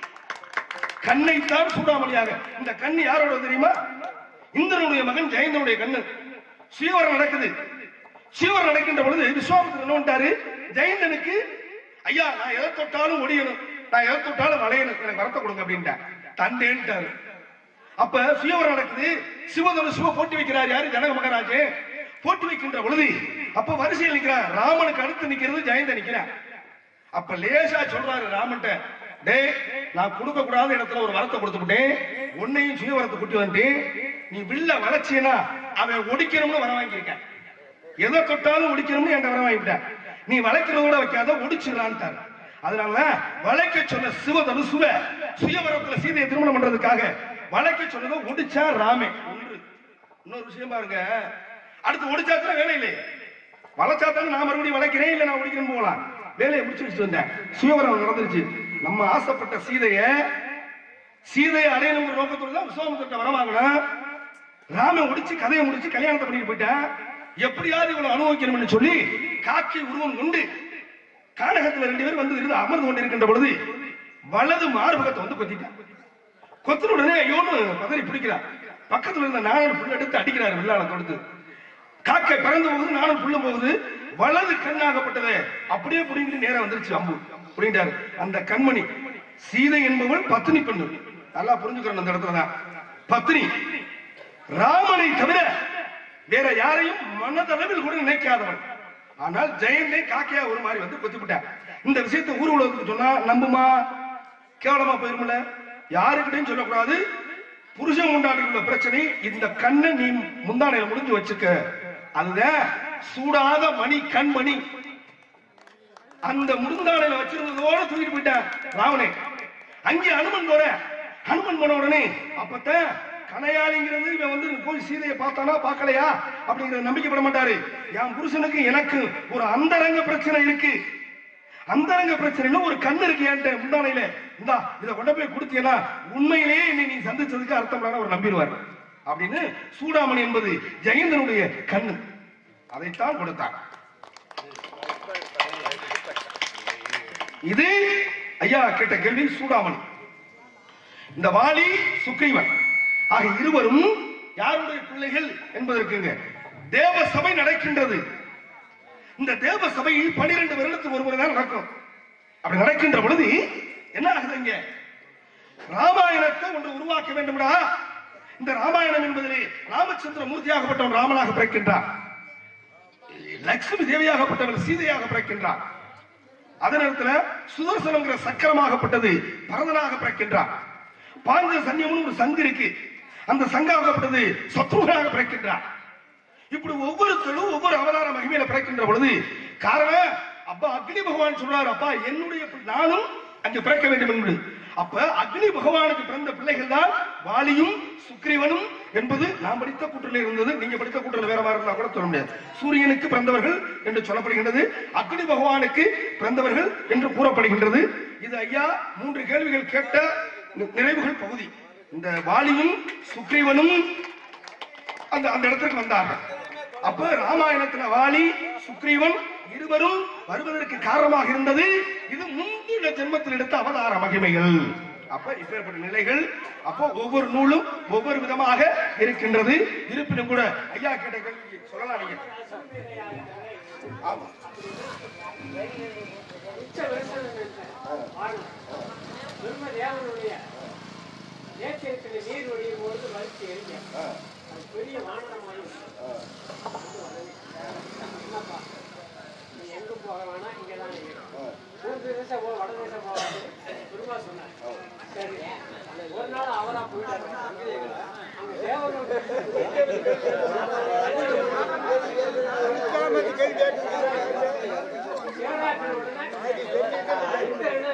Speaker 1: கண்ணைத்தான் சூடாமணியாக இந்த கண் யாரோட தெரியுமா இந்திரனுடைய மகன் ஜெயந்தனுடைய கண்ணு சீவரம் நடக்குது சீவரம் நடக்கின்ற பொழுது விஸ்வாமித்திரன் என்ன பண்ணிட்டாரு ஜெயந்தனுக்கு ஐயா நான் எதை தொட்டாலும் ஒடியணும் நான் எதை தொட்டாலும் வளையணும் எனக்கு வரத்தை கொடுங்க அப்படின்ட்டார் தந்தேன்ட்டாரு அப்ப சுயவரம் நடக்குது சிவதனு சிவ போட்டி வைக்கிறார் யாரு ஜனக மகாராஜே போட்டி வைக்கின்ற பொழுது அப்ப வரிசையில் நிக்கிறார் ராமனுக்கு அடுத்து நிக்கிறது ஜெயந்த நிக்கிறார் அப்ப லேசா சொல்றாரு ராமன்ட்ட டேய் நான் கொடுக்க கூடாத இடத்துல ஒரு வரத்தை கொடுத்துட்டேன் உன்னையும் சுயவரத்தை கூட்டி வந்துட்டேன் நீ வில்ல வளர்ச்சினா அவன் ஒடிக்கணும்னு வர வாங்கியிருக்க எதை தொட்டாலும் ஒடிக்கணும்னு என்கிட்ட வர வாங்கிட்டான் நீ வளைக்கிறதோட வைக்காத ஒடிச்சிடலான்ட்டார் அதனால வளைக்க சொன்ன சிவதனு சுவ சுயவரத்துல சீதையை திருமணம் பண்றதுக்காக வளைக்க சொன்னதை ஒடிச்சா ராமே ஒன்று இன்னொரு விஷயம் பாருங்க அடுத்து ஒடிச்சாச்சுன்னா வேலை இல்லை வளைச்சாத்தாலும் நான் மறுபடியும் வளைக்கிறேன் இல்ல நான் ஒடிக்கிறேன் போகலாம் வேலையை முடிச்சு வச்சுட்டு வந்தேன் சுயவரம் நடந்துருச்சு நம்ம ஆசைப்பட்ட சீதைய சீதையை அடையணுங்கிற நோக்கத்தோட தான் விஸ்வாமித்திர வர வாங்கினா ராமன் முடிச்சு கதையை முடிச்சு கல்யாணத்தை பண்ணிட்டு போயிட்டேன் எப்படியாவது இவ்வளவு அனுபவிக்கணும்னு சொல்லி காக்கை உருவம் கொண்டு கானகத்துல ரெண்டு பேர் வந்து இருந்து அமர்ந்து கொண்டிருக்கின்ற பொழுது வலது மார்பகத்தை வந்து கொத்திட்டான் கொத்தின உடனே ஐயோன்னு பதறி பிடிக்கிறார் பக்கத்துல இருந்த நாணல் புல் எடுத்து அடிக்கிறார் வில்லால கொடுத்து காக்கை பறந்து போகுது நாணல் புல்ல போகுது வலது கண்ணாகப்பட்டது அப்படியே புடிங்கிட்டு நேரா வந்துருச்சு அம்பு புடிங்கிட்டாரு அந்த கண்மணி சீதை என்பவள் பத்தினி பெண்ணு நல்லா புரிஞ்சுக்கிறோம் அந்த இடத்துல தான் பத்தினி ராமனை தவிர வேற யாரையும் மனதளவில் கூட நினைக்காதவன் ஆனால் ஜெயந்தை காக்கையா ஒரு மாதிரி வந்து கொத்திவிட்டான் இந்த விஷயத்தை ஊர் உலகத்துக்கு சொன்னா நம்புமா கேவலமா போயிருமில்ல யாருக்கிட்டையும் சொல்லக்கூடாது புருஷன் முண்டாடிக்குள்ள பிரச்சனை இந்த கண்ணை நீ முந்தானையில முடிஞ்சு வச்சுக்க அதுதான் சூடாத மணி கண்மணி அந்த முருந்தானையில வச்சிருந்ததோட தூக்கிட்டு போயிட்டான் ராவணே அங்கே அனுமன் போற ஹனுமன் போன உடனே அப்பத்தான் கனையாளிங்கிறது இவன் வந்து போய் சீதையை பார்த்தானா பார்க்கலையா அப்படிங்கிற நம்பிக்கைப்பட மாட்டாரு என் புருஷனுக்கு எனக்கு ஒரு அந்தரங்க பிரச்சனை இருக்கு அந்தரங்க பிரச்சனையில ஒரு கண்ணு இருக்கு என்கிட்ட முந்தானையில இந்தா இதை கொண்டு போய் கொடுத்தீங்கன்னா உண்மையிலேயே என்னை நீ சந்திச்சதுக்கு அர்த்தம் அவர் நம்பிடுவார் அப்படின்னு சூடாமணி என்பது ஜெயந்தனுடைய கண்ணு அதைத்தான் கொடுத்தார் இது ஐயா கேட்ட கேள்வி சூடாமணி இந்த வாலி சுக்ரீவன் ஆக இருவரும் யாருடைய பிள்ளைகள் என்பதற்குங்க தேவ சபை நடக்கின்றது இந்த தேவ சபையில் பனிரெண்டு வருடத்துக்கு ஒரு முறை தான் நடக்கும் அப்படி நடக்கின்ற பொழுது என்ன ஆகுது இங்க ராமாயணத்தை ஒன்று உருவாக்க வேண்டும்டா இந்த ராமாயணம் என்பதிலே ராமச்சந்திர மூர்த்தியாகப்பட்டவன் ராமனாக பிறக்கின்றார் லட்சுமி தேவியாகப்பட்டவன் சீதையாக பிறக்கின்றார் அதே நேரத்தில் சுதர்சனங்கிற சக்கரமாகப்பட்டது பரதனாக பிறக்கின்றார் பாஞ்ச சன்னியம்னு ஒரு சங்கு இருக்கு அந்த சங்காகப்பட்டது சத்ருகனாக பிறக்கின்றார் இப்படி ஒவ்வொருத்தரும் ஒவ்வொரு அவதார மகிமையில பிறக்கின்ற பொழுது காரணம் அப்பா அக்னி பகவான் சொல்றாரு அப்பா என்னுடைய பி- நானும் அங்கு பிறக்க வேண்டும் என்பது அப்ப அக்னி பகவானுக்கு பிறந்த பிள்ளைகள் தான் வாலியும் சுக்ரீவனும் என்பது நான் படித்த கூற்றில் இருந்தது நீங்க படித்த கூற்றில் வேற மாதிரி இருந்தா கூட சொல்ல முடியாது சூரியனுக்கு பிறந்தவர்கள் என்று சொல்லப்படுகின்றது அக்னி பகவானுக்கு பிறந்தவர்கள் என்று கூறப்படுகின்றது இது ஐயா மூன்று கேள்விகள் கேட்ட நி- நிறைவுகள் பகுதி இந்த வாலியும் சுக்ரீவனும் அந்த அந்த இடத்திற்கு வந்தார்கள் அப்ப ராமாயணத்துல வாலி சுக்ரீவன் இருவரும் வருவதற்கு காரணமாக இருந்தது இது முந்தின ஜென்மத்தில் எடுத்த அவதார மகிமைகள் அப்ப இப்பேற்பட்ட நிலைகள் அப்போ ஒவ்வொரு நூலும் ஒவ்வொரு விதமாக இருக்கின்றது இருப்பினும் கூட ஐயா கேட்ட கேள்வி சொல்லலாம் நீங்க ஆமா
Speaker 2: உச்ச வருஷம் ஆளும் பிரம்மதேவனுடைய நேத்திரத்தில் நீர் ஒழியும் பொழுது வரிச்சு எரிஞ்ச அது பெரிய வானமாயும் என்னப்பா நீ எங்க போக வேணாம் இங்க தான் இருக்கணும் மூன்று தேசம் போ வட தேசம் போகாது குருமா சொன்னார் சரி ஒரு நாள் அவரா போயிட்டாரு அங்க தேவர்கள் சேனாட்டின் உடனே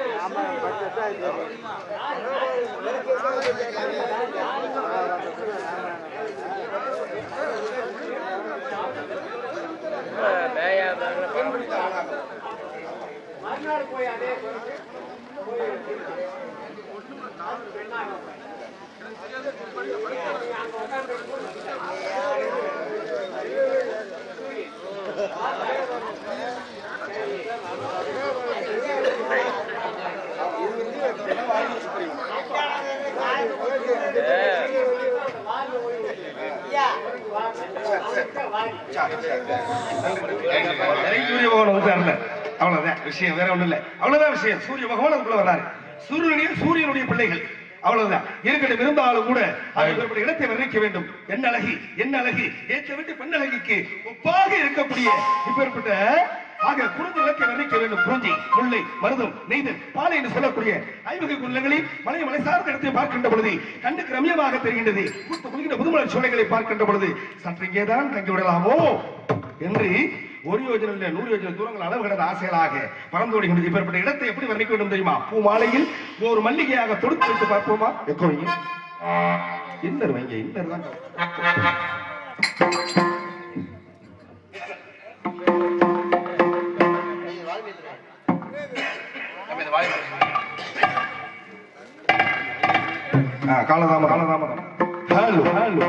Speaker 2: மறுநாள் போய் அதே பொறுப்பு போய் பெண்ணாக அங்க உட்கார்ந்து
Speaker 1: எனக்கு சூரிய பகவான் வந்துட்டார்ல அவ்வளவுதான் விஷயம் வேற ஒண்ணும் இல்ல அவ்வளவுதான் விஷயம் சூரிய பகவான் அதுக்குள்ள வர்றாரு சூரியனுடைய சூரியனுடைய பிள்ளைகள் அவ்வளவுதான் இருக்கட்டும் இருந்தாலும் கூட அவர்களுடைய இடத்தை வர்ணிக்க வேண்டும் என்ன அழகி என்ன அழகி ஏற்ற விட்டு பெண் அழகிக்கு ஒப்பாக இருக்கக்கூடிய இப்பேற்பட்ட ஆக குறிஞ்சி இலக்கை வர்ணிக்க வேண்டும் குறிஞ்சி முல்லை மருதம் நெய்தல் பாலை என்று சொல்லக்கூடிய ஐவகை குள்ளங்களில் மலை மலை சார்ந்த இடத்தை பார்க்கின்ற பொழுது கண்ணுக்கு ரம்யமாக தெரிகின்றது பூத்து குலுங்கிற புதுமலர் சோலைகளை பார்க்கின்ற பொழுது சற்று இங்கேதான் தங்கி விடலாமோ என்று ஒரு யோஜனை இல்ல நூறு யோஜனை தூரங்கள் அளவு கடந்த ஆசைகளாக பறந்தோடுகின்றது இப்பேற்பட்ட இடத்தை எப்படி வர்ணிக்க வேண்டும் தெரியுமா பூ மாலையில் ஒரு மல்லிகையாக தொடுத்து வைத்து பார்ப்போமா எக்கோ வைங்க இன்னர் வைங்க இன்னர் தான்
Speaker 3: நம்ம இந்த வாய்
Speaker 1: ஆ, காலதாமதம் காலதாமதம் ஹலோ ஹலோ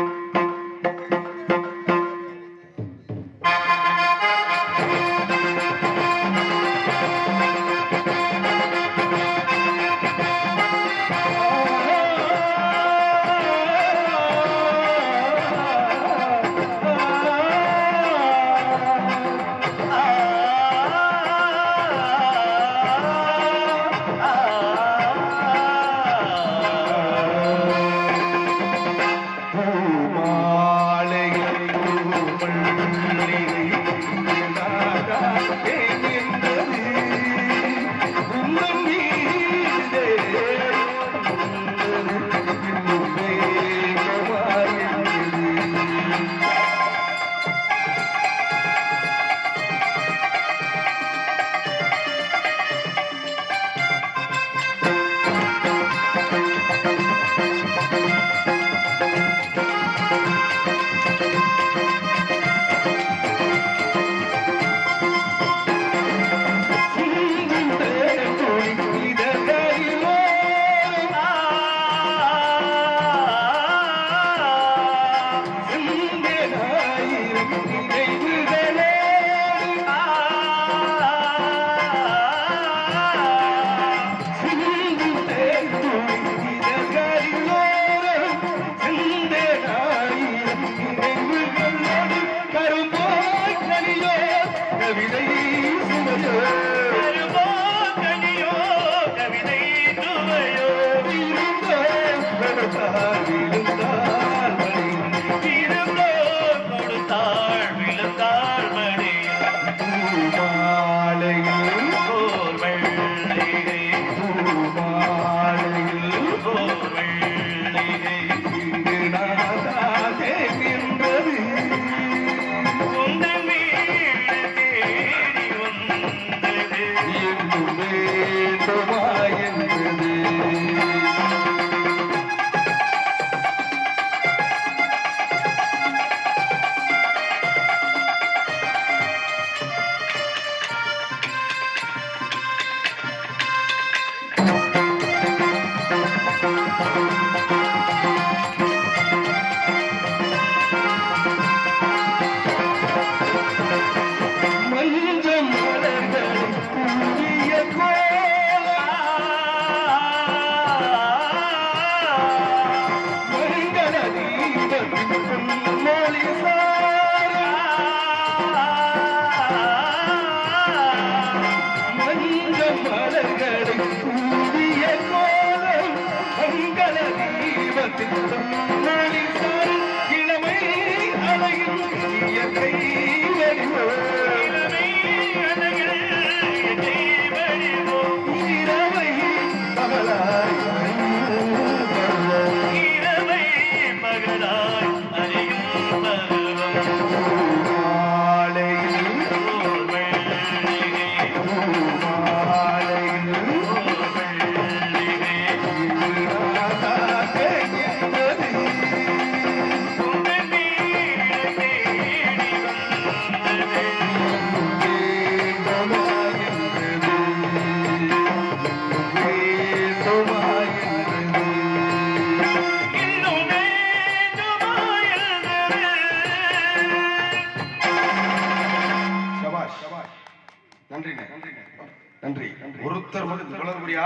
Speaker 1: கவிதை சுமையோ கவிதையோ கவிதை சுமையோ இருந்தோம் கொடுத்தால் விழுந்தால் மணி இருந்தோம் கொடுத்தால் விழுந்தால் மணி பூமாலையில் போர் வெள்ளிகை பூமாலையில் போர் வெள்ளிகை இங்கு நாதாதே நின்றது உந்தன் வீடு தேடி வந்தது எங்கும் வேண்டுமா என்பது மஞ்சம் மலர்கள் கூடிய மங்கள தீபத்தின் மொழி மஞ்சம் மலர்களை கூடிய கோலம் மங்கள தீபத்தின் மொழி இளமை அழகில் இயற்கை வடிவோ இளமை அழகில் இயற்கை வடிவோ இரவை பகலாய் இரவை பகலாய் அறியும் பருவம் மாலையில் ஓர் வெள்ளிகை மாலையில் ஓர் வெள்ளிகை இது நாதாக என்பது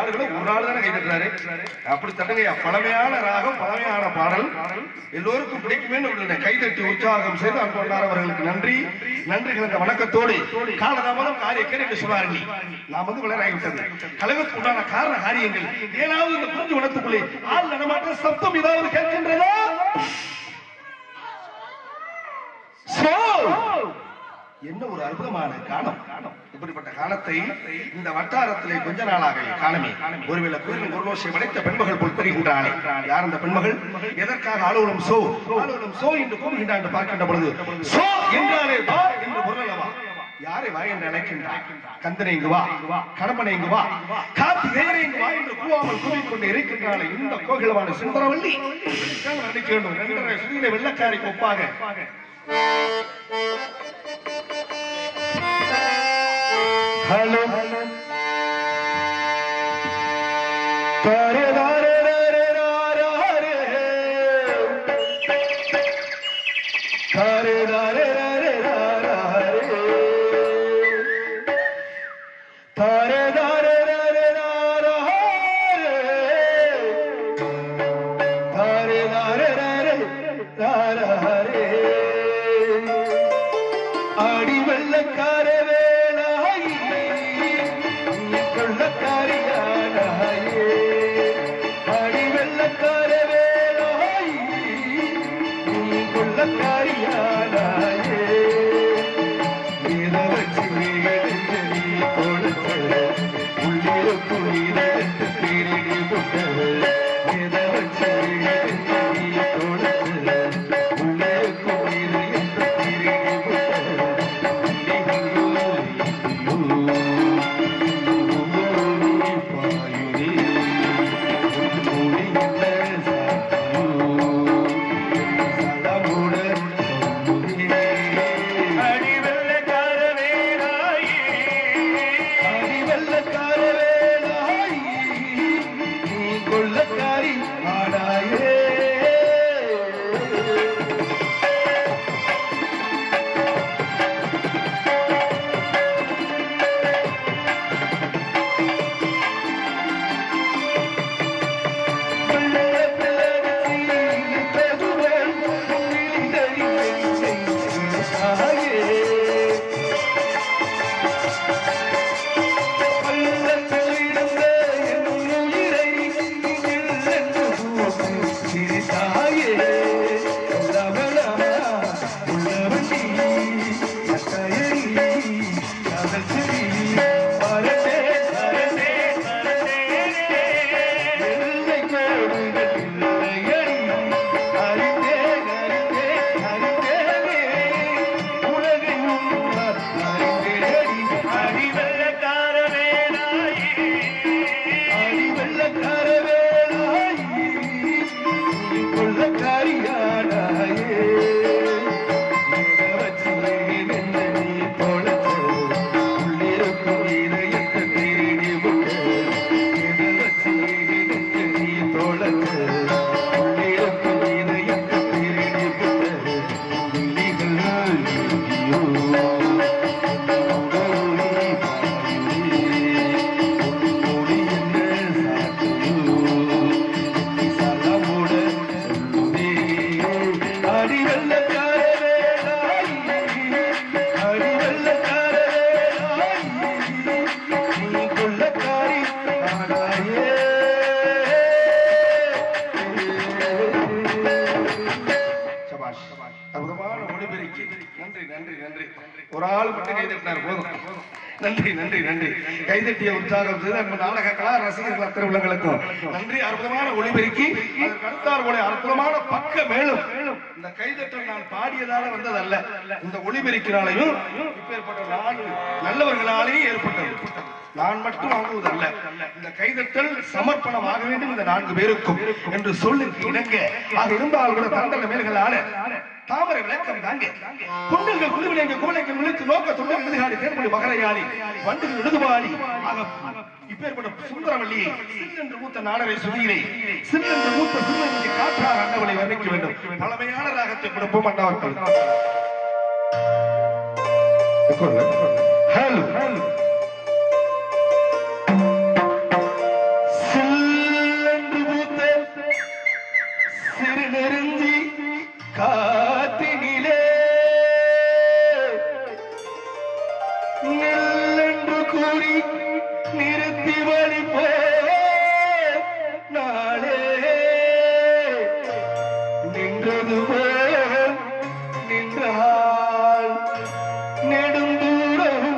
Speaker 1: ஆடுகளும் ஒரு ஆள் தானே கை தட்டுறாரு அப்படி தட்டுங்க பழமையான ராகம் பழமையான பாடல் எல்லோருக்கும் பிடிக்குமே கை தட்டி உற்சாகம் செய்து அன்பொண்டார் அவர்களுக்கு நன்றி நன்றி கலந்த வணக்கத்தோடு காலதாமதம் காரிய கேட்டு சொன்னார்கள் நாம் வந்து விளையாடிவிட்டது கழகத்துக்கு உண்டான காரண காரியங்கள் ஏதாவது இந்த புரிஞ்சு வனத்துக்குள்ளே ஆள் நடமாட்ட சப்தம் ஏதாவது கேட்கின்றதா சோ என்ன ஒரு அற்புதமான காலம் இப்படிப்பட்ட காலத்தை இந்த வட்டாரத்திலே கொஞ்ச நாளாக காணமே ஒருவேளை குரலும் குரலோசை படைத்த பெண்மகள் போல் தெரிகின்றானே யார் அந்த பெண்மகள் எதற்காக ஆளுநம் சோ ஆளுநம் சோ என்று கூறுகின்றான் என்று பார்க்கின்ற பொழுது சோ என்றாலே வா என்று பொருளவா யாரை வா என்று அழைக்கின்றாய் கந்தனை இங்கு வா கடம்பனை இங்கு வா கார்த்திகேயனை இங்கு வா என்று கூவாமல் கூவிக்கொண்டு இருக்கின்றாளே இந்த கோகிலமான சுந்தரவல்லி நடிக்க வேண்டும் ரெண்டரை சுதியில வெள்ளக்காரிக்கு ஒப்பாக ஹலோ தாரே தாரே தாரே தாரே தாரே தாரே தாரே தாரே தாரே தாரே தாரே தாரே தாரே தாரே ஆடி வெள்ளக்கார வேலாயி நீ கொள்ளக்காரியானாயே ஆடி வெள்ளக்கார வேலாயி நீ கொள்ளக்காரியானாயே நீரவச்சி எழுந்து நீ கொடுத்த உள்ளிருக்கும் நீரத்து திருடி விட்டவள் நீரவச்சி எழுந்து நீ கொடுத்த உள்ளிருக்கும் நீரத்து திருடி விட்டவள் கொள்ளக்காரி ஆடாயே சபாஷ் அற்புதமான ஒளிபெருக்கி நன்றி நன்றி நன்றி ஒரு ஆள் மட்டும் கைதட்டினார் போதும் நன்றி நன்றி நன்றி கைதட்டிய உற்சாகம் செய்த நம்ம நாடக கலா ரசிகர்கள் அத்தனை உள்ளங்களுக்கும் நன்றி அற்புதமான ஒளிபெருக்கி அதற்கு அடுத்தார் போல அற்புதமான பக்க மேலும் இந்த கைதட்டல் நான் பாடியதால வந்ததல்ல இந்த ஒளிபெருக்கினாலையும் இப்பேற்பட்ட நாடு நல்லவர்களாலேயும் ஏற்பட்டது நான் மட்டும் வாங்குவதல்ல இந்த கைதட்டல் சமர்ப்பணம் ஆக வேண்டும் இந்த நான்கு பேருக்கும் என்று சொல்லுக்கு இணங்க ஆக இருந்தால் கூட தண்டன மேல்களால தாமரை விளக்கம் தாங்க குண்டல்கள் குழுவிலேங்க கோலைக்கு விழித்து நோக்க தொண்டர் விழுகாடி தேர்மொழி மகரையாளி வண்டுகள் விழுதுபாடி ஆக இப்பேற்பட்ட சுந்தரவள்ளி சின்னென்று மூத்த நாடரை சுதியிலே சின்னென்று மூத்த சின்னென்று காற்றார் அண்டவளை வர்ணிக்க வேண்டும் பழமையான ராகத்தை கொடுப்போம் அண்டவர்கள் ஹலோ ஹலோ சிறு நெருஞ்சி காத்தினிலே நெல்லென்று கூறி நிறுத்தி வழிப்போ நாளே நின்றது போல் நின்றாள் நெடுந்தூரம்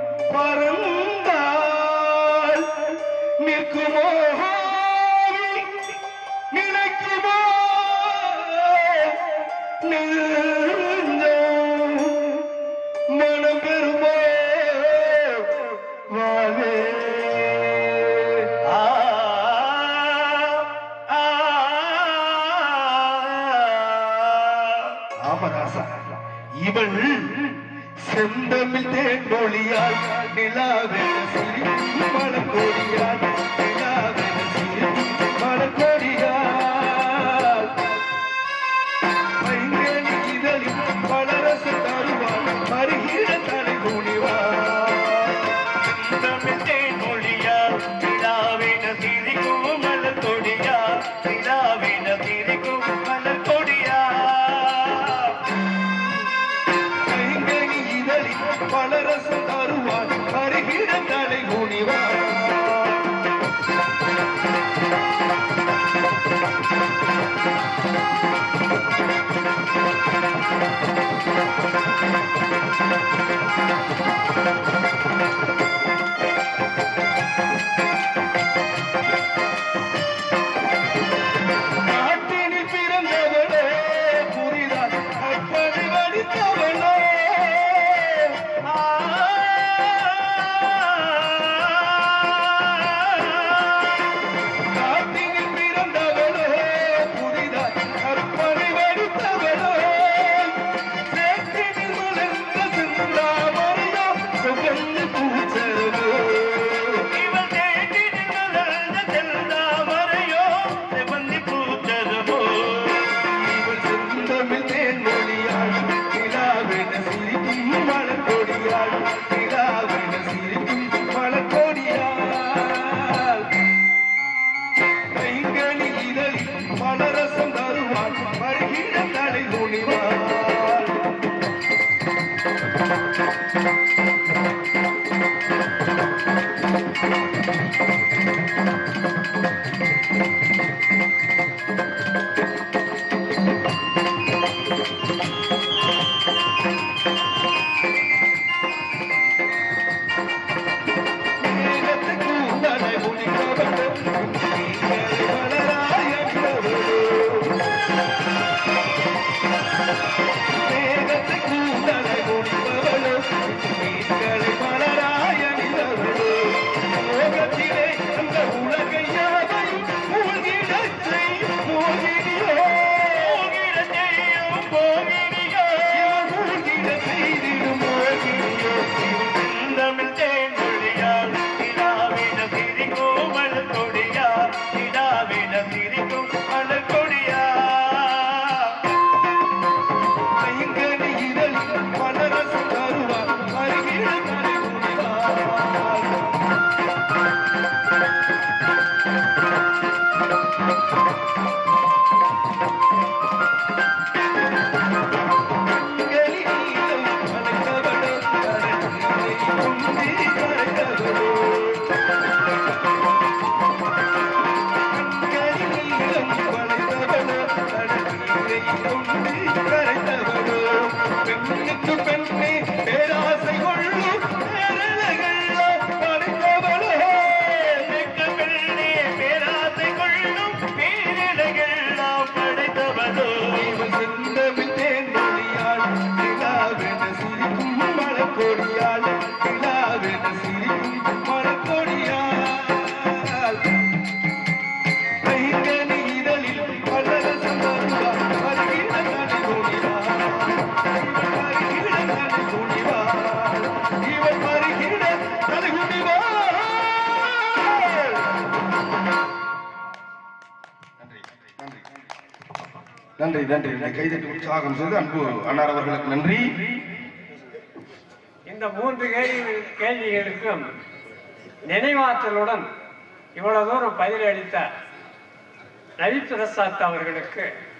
Speaker 1: பறந்தாள் நிற்குமோ நினைக்குமோ நெஞ்சம் மனம் பெறுமோ வாவே ஆ ஆ ஆமராசா இவள் செந்தமிழ் தேன்மொழியால் நிலாவென சிரிக்கும் மலக்கோடியால் நிலாவென சிரிக்கும் மலக்கோடியால் பைங்கனி இதழில் பலரச தருவாள் மருகிட தலை குனிவாள்
Speaker 5: தமிழ் தேன்மொழியார் நிலாவின சிரிக்கும் மலர் கொடியார் நிலாவின சிரிக்கும் மலர் கொடியார்
Speaker 1: பைங்கனி இதழில் பலரச தருவாள் மருகிட தலை குனிவாள் நாட்டினில் பிறந்தவளே புரிதால் அப்படி வடித்தவளே நாட்டினில் பிறந்தவளே புரிதால் அப்படி வடித்தவளே சேற்றினில் மலர்ந்த சிந்தாமரையோ சுகந்து பூச்சரவோ
Speaker 5: இவள் தேடினில் மலர்ந்த செந்தாமரையோ செவந்தி பூச்சரமோ
Speaker 1: இவள் செந்தமிழ் தேன்மொழியாள் நிலாவென சிரிக்கும் மலர்கொடியாள் நிலாவென சிரிக்கும் மலர்கொடியாள் கைங்கனி இதழில் மலரசம் தருவாள் வருகிற தலை துணிவாள் மேகத்து கூந்தலை முடிக்கவளோ நீங்கள் மலராயவளோ மேகத்து கூந்தலை முடிப்பவளோ நீங்கள் மலராயவளோ மோகத்திலே அந்த உலகை யாவையும் மூழ்கிடச் செய்யும் மோகினியோ
Speaker 5: போகிடத்தையும் போகிறியோ
Speaker 1: இவன் மூழ்கிடச் செய்திடும் மோகினியோ
Speaker 5: தமிழ் தேன்மொழியார் நிலாவின சிரிக்கும் மலர் கொடியார் நிலாவின சிரிக்கும் மலர் கொடியார்
Speaker 1: கைங்கனி இதழில் மலரசம் தருவார் அருகில் தலை குனிவார் கைகளிலும் அழைத்தவளோ, கரத்திலே குந்தி கரைத்தவளோ. கைகளிலும் அழைத்தவளோ, கரத்திலே குந்தி கரைத்தவளோ. பெண்ணுக்கு பெண்ணே பேராசை கொள்ளும் பேரழகெல்லாம் படைத்தவளோ.
Speaker 5: மிக்க பெண்ணே பேராசை கொள்ளும் பேரிடங்கள்லாம் படைத்தவளோ
Speaker 1: இவள் செந்தமிழ் தேன்மொழியாள், நிலாவென சிரிக்கும் மலர்க்கொடியாள், நிலாவென சிரிக்கும் மலர்க்கொடியாள். கைங்கனி இதழில் பலரசம் தருவாள், வருகிற தலை குனிவாள். இவள் வருகிற தலை குனிவாள். இவள் வருகிற தலை குனிவாள். நன்றி நன்றி நன்றி கைதட்டி உற்சாகம் செய்து அன்பு அன்னார் அவர்களுக்கு நன்றி
Speaker 2: இந்த மூன்று கேள்வி கேள்விகளுக்கும் நினைவாற்றலுடன் இவ்வளவு தூரம் பதிலளித்த ரவி பிரசாத் அவர்களுக்கு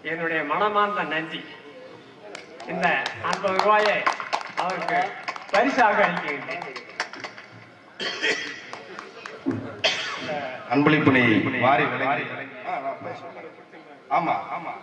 Speaker 2: என்னுடைய மனமார்ந்த நன்றி இந்த ஐம்பது ரூபாயை அவருக்கு பரிசாக அளிக்கின்றேன்
Speaker 1: அன்பளிப்பினை வாரி வழங்கி ஆ, நான் பேசுறேன். ஆமா ஆமா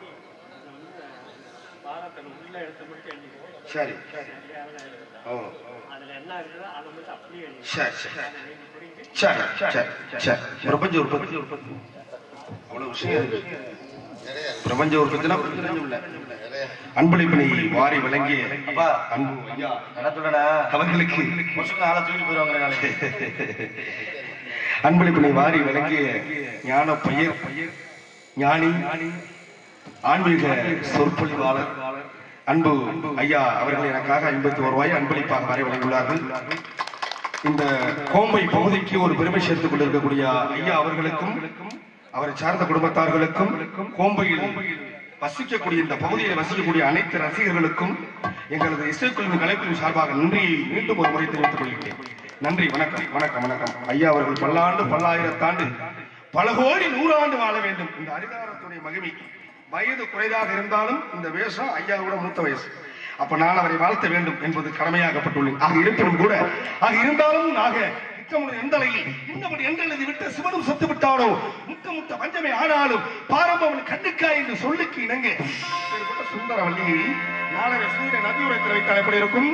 Speaker 2: உள்ள எடுத்து மட்டும் எழுதிக்கோ.
Speaker 1: சரி ஓ
Speaker 2: அதுல என்ன இருக்குதோ அதை மட்டும் அப்படியே எழுதி
Speaker 1: சரி சரி சரி சரி சரி பிரபஞ்ச உற்பத்தி அவ்வளவு விஷயம் இருக்கு. பிரபஞ்ச உற்பத்தினா பிரச்சனை இல்லை அன்பளிப்பினை வாரி வழங்கிய
Speaker 4: அப்பா
Speaker 1: அன்பு ஐயா
Speaker 4: என்ன சொல்றேன்னா
Speaker 1: அவர்களுக்கு
Speaker 4: வருஷம் ஆளை தூக்கிட்டு போயிருவாங்க நாளைக்கு
Speaker 1: அன்பளிப்பினை வாரி வழங்கிய ஞான பையர் ஞானி ஆன்மீக சொற்பொழிவாளர் அன்பு ஐயா அவர்கள் எனக்காக ஐம்பத்தி ஒரு ரூபாய் அன்பளிப்பாக வரை வழங்கியுள்ளார்கள் இந்த கோம்பை பகுதிக்கு ஒரு பெருமை சேர்த்துக் கொண்டிருக்கக்கூடிய ஐயா அவர்களுக்கும் அவரை சார்ந்த குடும்பத்தார்களுக்கும் கோம்பையில் வசிக்கக்கூடிய இந்த பகுதியில் வசிக்கக்கூடிய அனைத்து ரசிகர்களுக்கும் எங்களது இசைக்குழுவின் கலைக்குழு சார்பாக நன்றியை மீண்டும் ஒரு முறை தெரிவித்துக் கொள்கிறேன் நன்றி வணக்கம் வணக்கம் வணக்கம் ஐயா அவர்கள் பல்லாண்டு பல்லாயிரத்தாண்டு பல கோடி நூறாண்டு வாழ வேண்டும் இந்த அரிதாரத்துடைய மகிமை வயது குறைதாக இருந்தாலும் இந்த வேஷம் ஐயாவோட மூத்த வயசு அப்ப நான் அவரை வாழ்த்த வேண்டும் என்பது கடமையாகப்பட்டுள்ளேன் ஆக இருப்பினும் கூட ஆக இருந்தாலும் ஆக நித்தமுடன் எந்தலையில் இன்னவன் என்றெழுதி விட்ட சிவனும் செத்து விட்டானோ முத்த முத்த பஞ்சமே ஆனாலும் பாரம்பவன் கண்டுக்கா என்று சொல்லுக்கு இணங்க இப்பேற்பட்ட சுந்தர வள்ளியை நாளை சூரிய நதியுரத்தில் வைத்தால் எப்படி இருக்கும்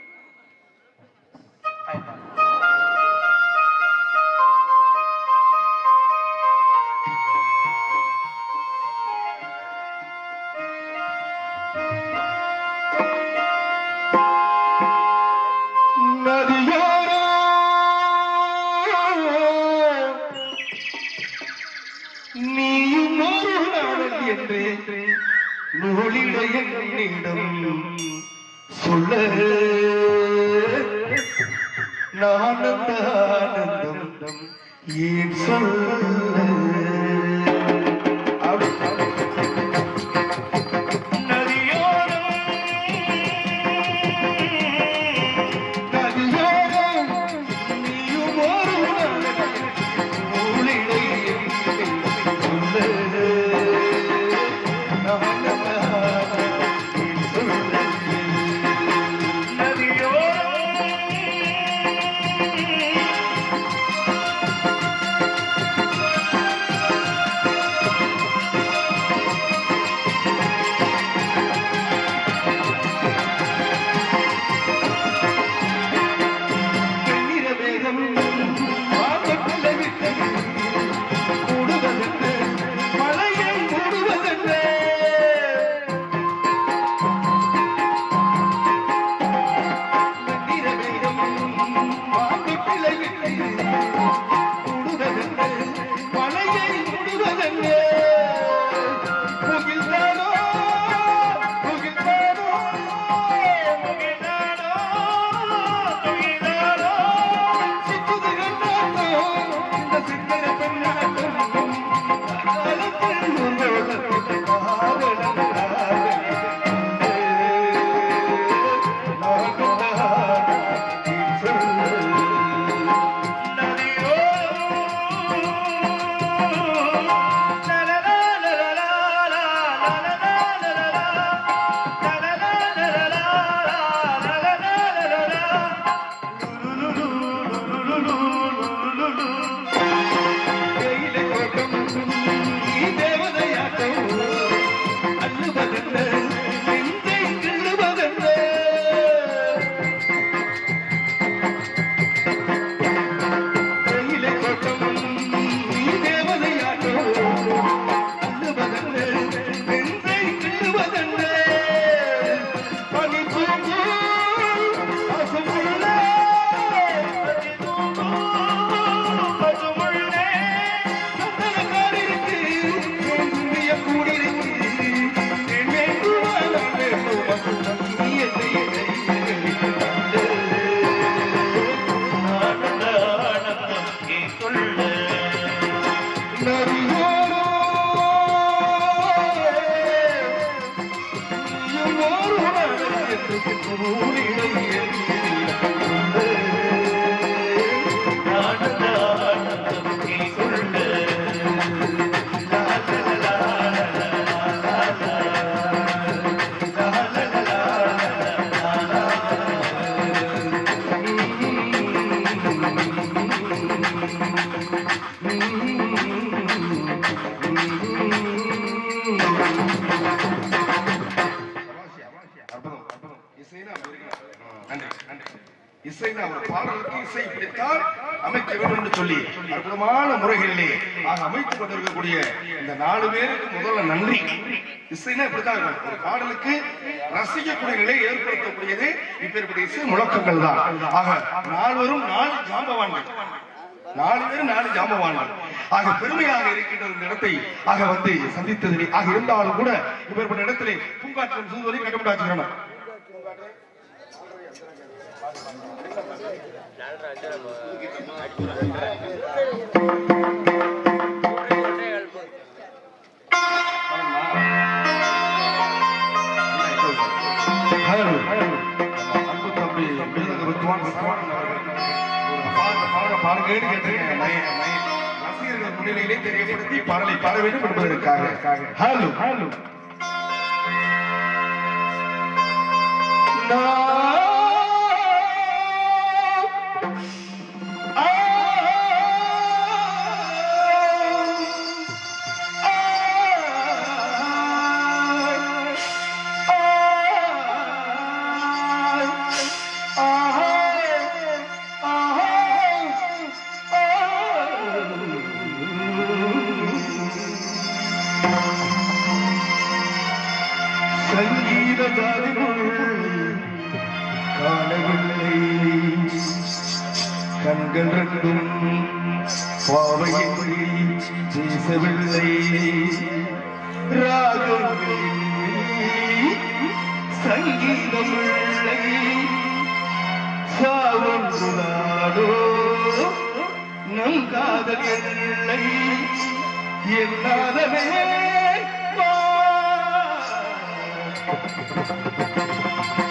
Speaker 1: நதியோரோ நீயும் ஒரு நாள் என்று நூலிட என்னிடம் சொல்ல நானந்த ஆனந்தம் ஏன் சொல்ல அப்படி நதியோரம் நீயும் ஒரு நாள் நூலிடை சொல்ல நானந்த ஆனந்தம் சொல்ல வெண்ணிறவேகம் வாசக்குள்ள விட்டு கூடுவதென்று மலையை மூடுவதென்று வெண்ணிறவேகம் வாசக்குள்ள விட்டு கூடுவதென்று மலையை மூடுவதென்று புகிழ்ந்தானோ புகிழ்ந்தானோ
Speaker 5: ஆனந்த
Speaker 1: அற்புதம், அற்புதம். இசைனா அப்படி இருக்கணும். நன்றி, நன்றி. இசைனா ஒரு பாடலுக்கு இசை இப்படித்தான் அமைக்க வேண்டும் என்று சொல்லி அற்புதமான முறைகளிலே ஆக அமைத்துக் கொண்டிருக்கக்கூடிய இந்த நாலு பேருக்கு முதல்ல நன்றி இசைனா இப்படித்தான் இருக்கணும். ஒரு பாடலுக்கு ரசிக்கக்கூடிய நிலை ஏற்படுத்தக்கூடியது இப்பேற்பட்ட இசை முழக்கங்கள் தான் ஆக நால்வரும் நாலு ஜாம்பவான்கள் நாலு பேரும் நாலு ஜாம்பவான்கள் ஆக பெருமையாக இருக்கின்ற இந்த இடத்தை ஆக வந்து சந்தித்ததிலே ஆக இருந்தாலும் கூட இப்பேற்பட்ட இடத்திலே பூங்காற்றம் சூழ்வதை கட்டுப்பட்டாச்சுக்கணும் அன்பு தம்பி மிருதங்க வித்வான் வித்வான் அவர்கள் ஒரு பாட பாட பாடுங்கன்னு கேட்டிருக்கேன் நய- நய- ரசிகர்கள் முன்னிலையிலே தெரியப்படுத்தி பாடலை பாட வேண்டும் என்பதற்காக ஹலோ ஹலோ சங்கீத ஜாதிகள் காணவில்லை கண்கள் ரெண்டும் பாவையின்றி பேசவில்லை ராகங்கள் சங்கீதம் இல்லை சாவொன்றுதானோ நம் காதல் இல்லை எல்லாதமே வா.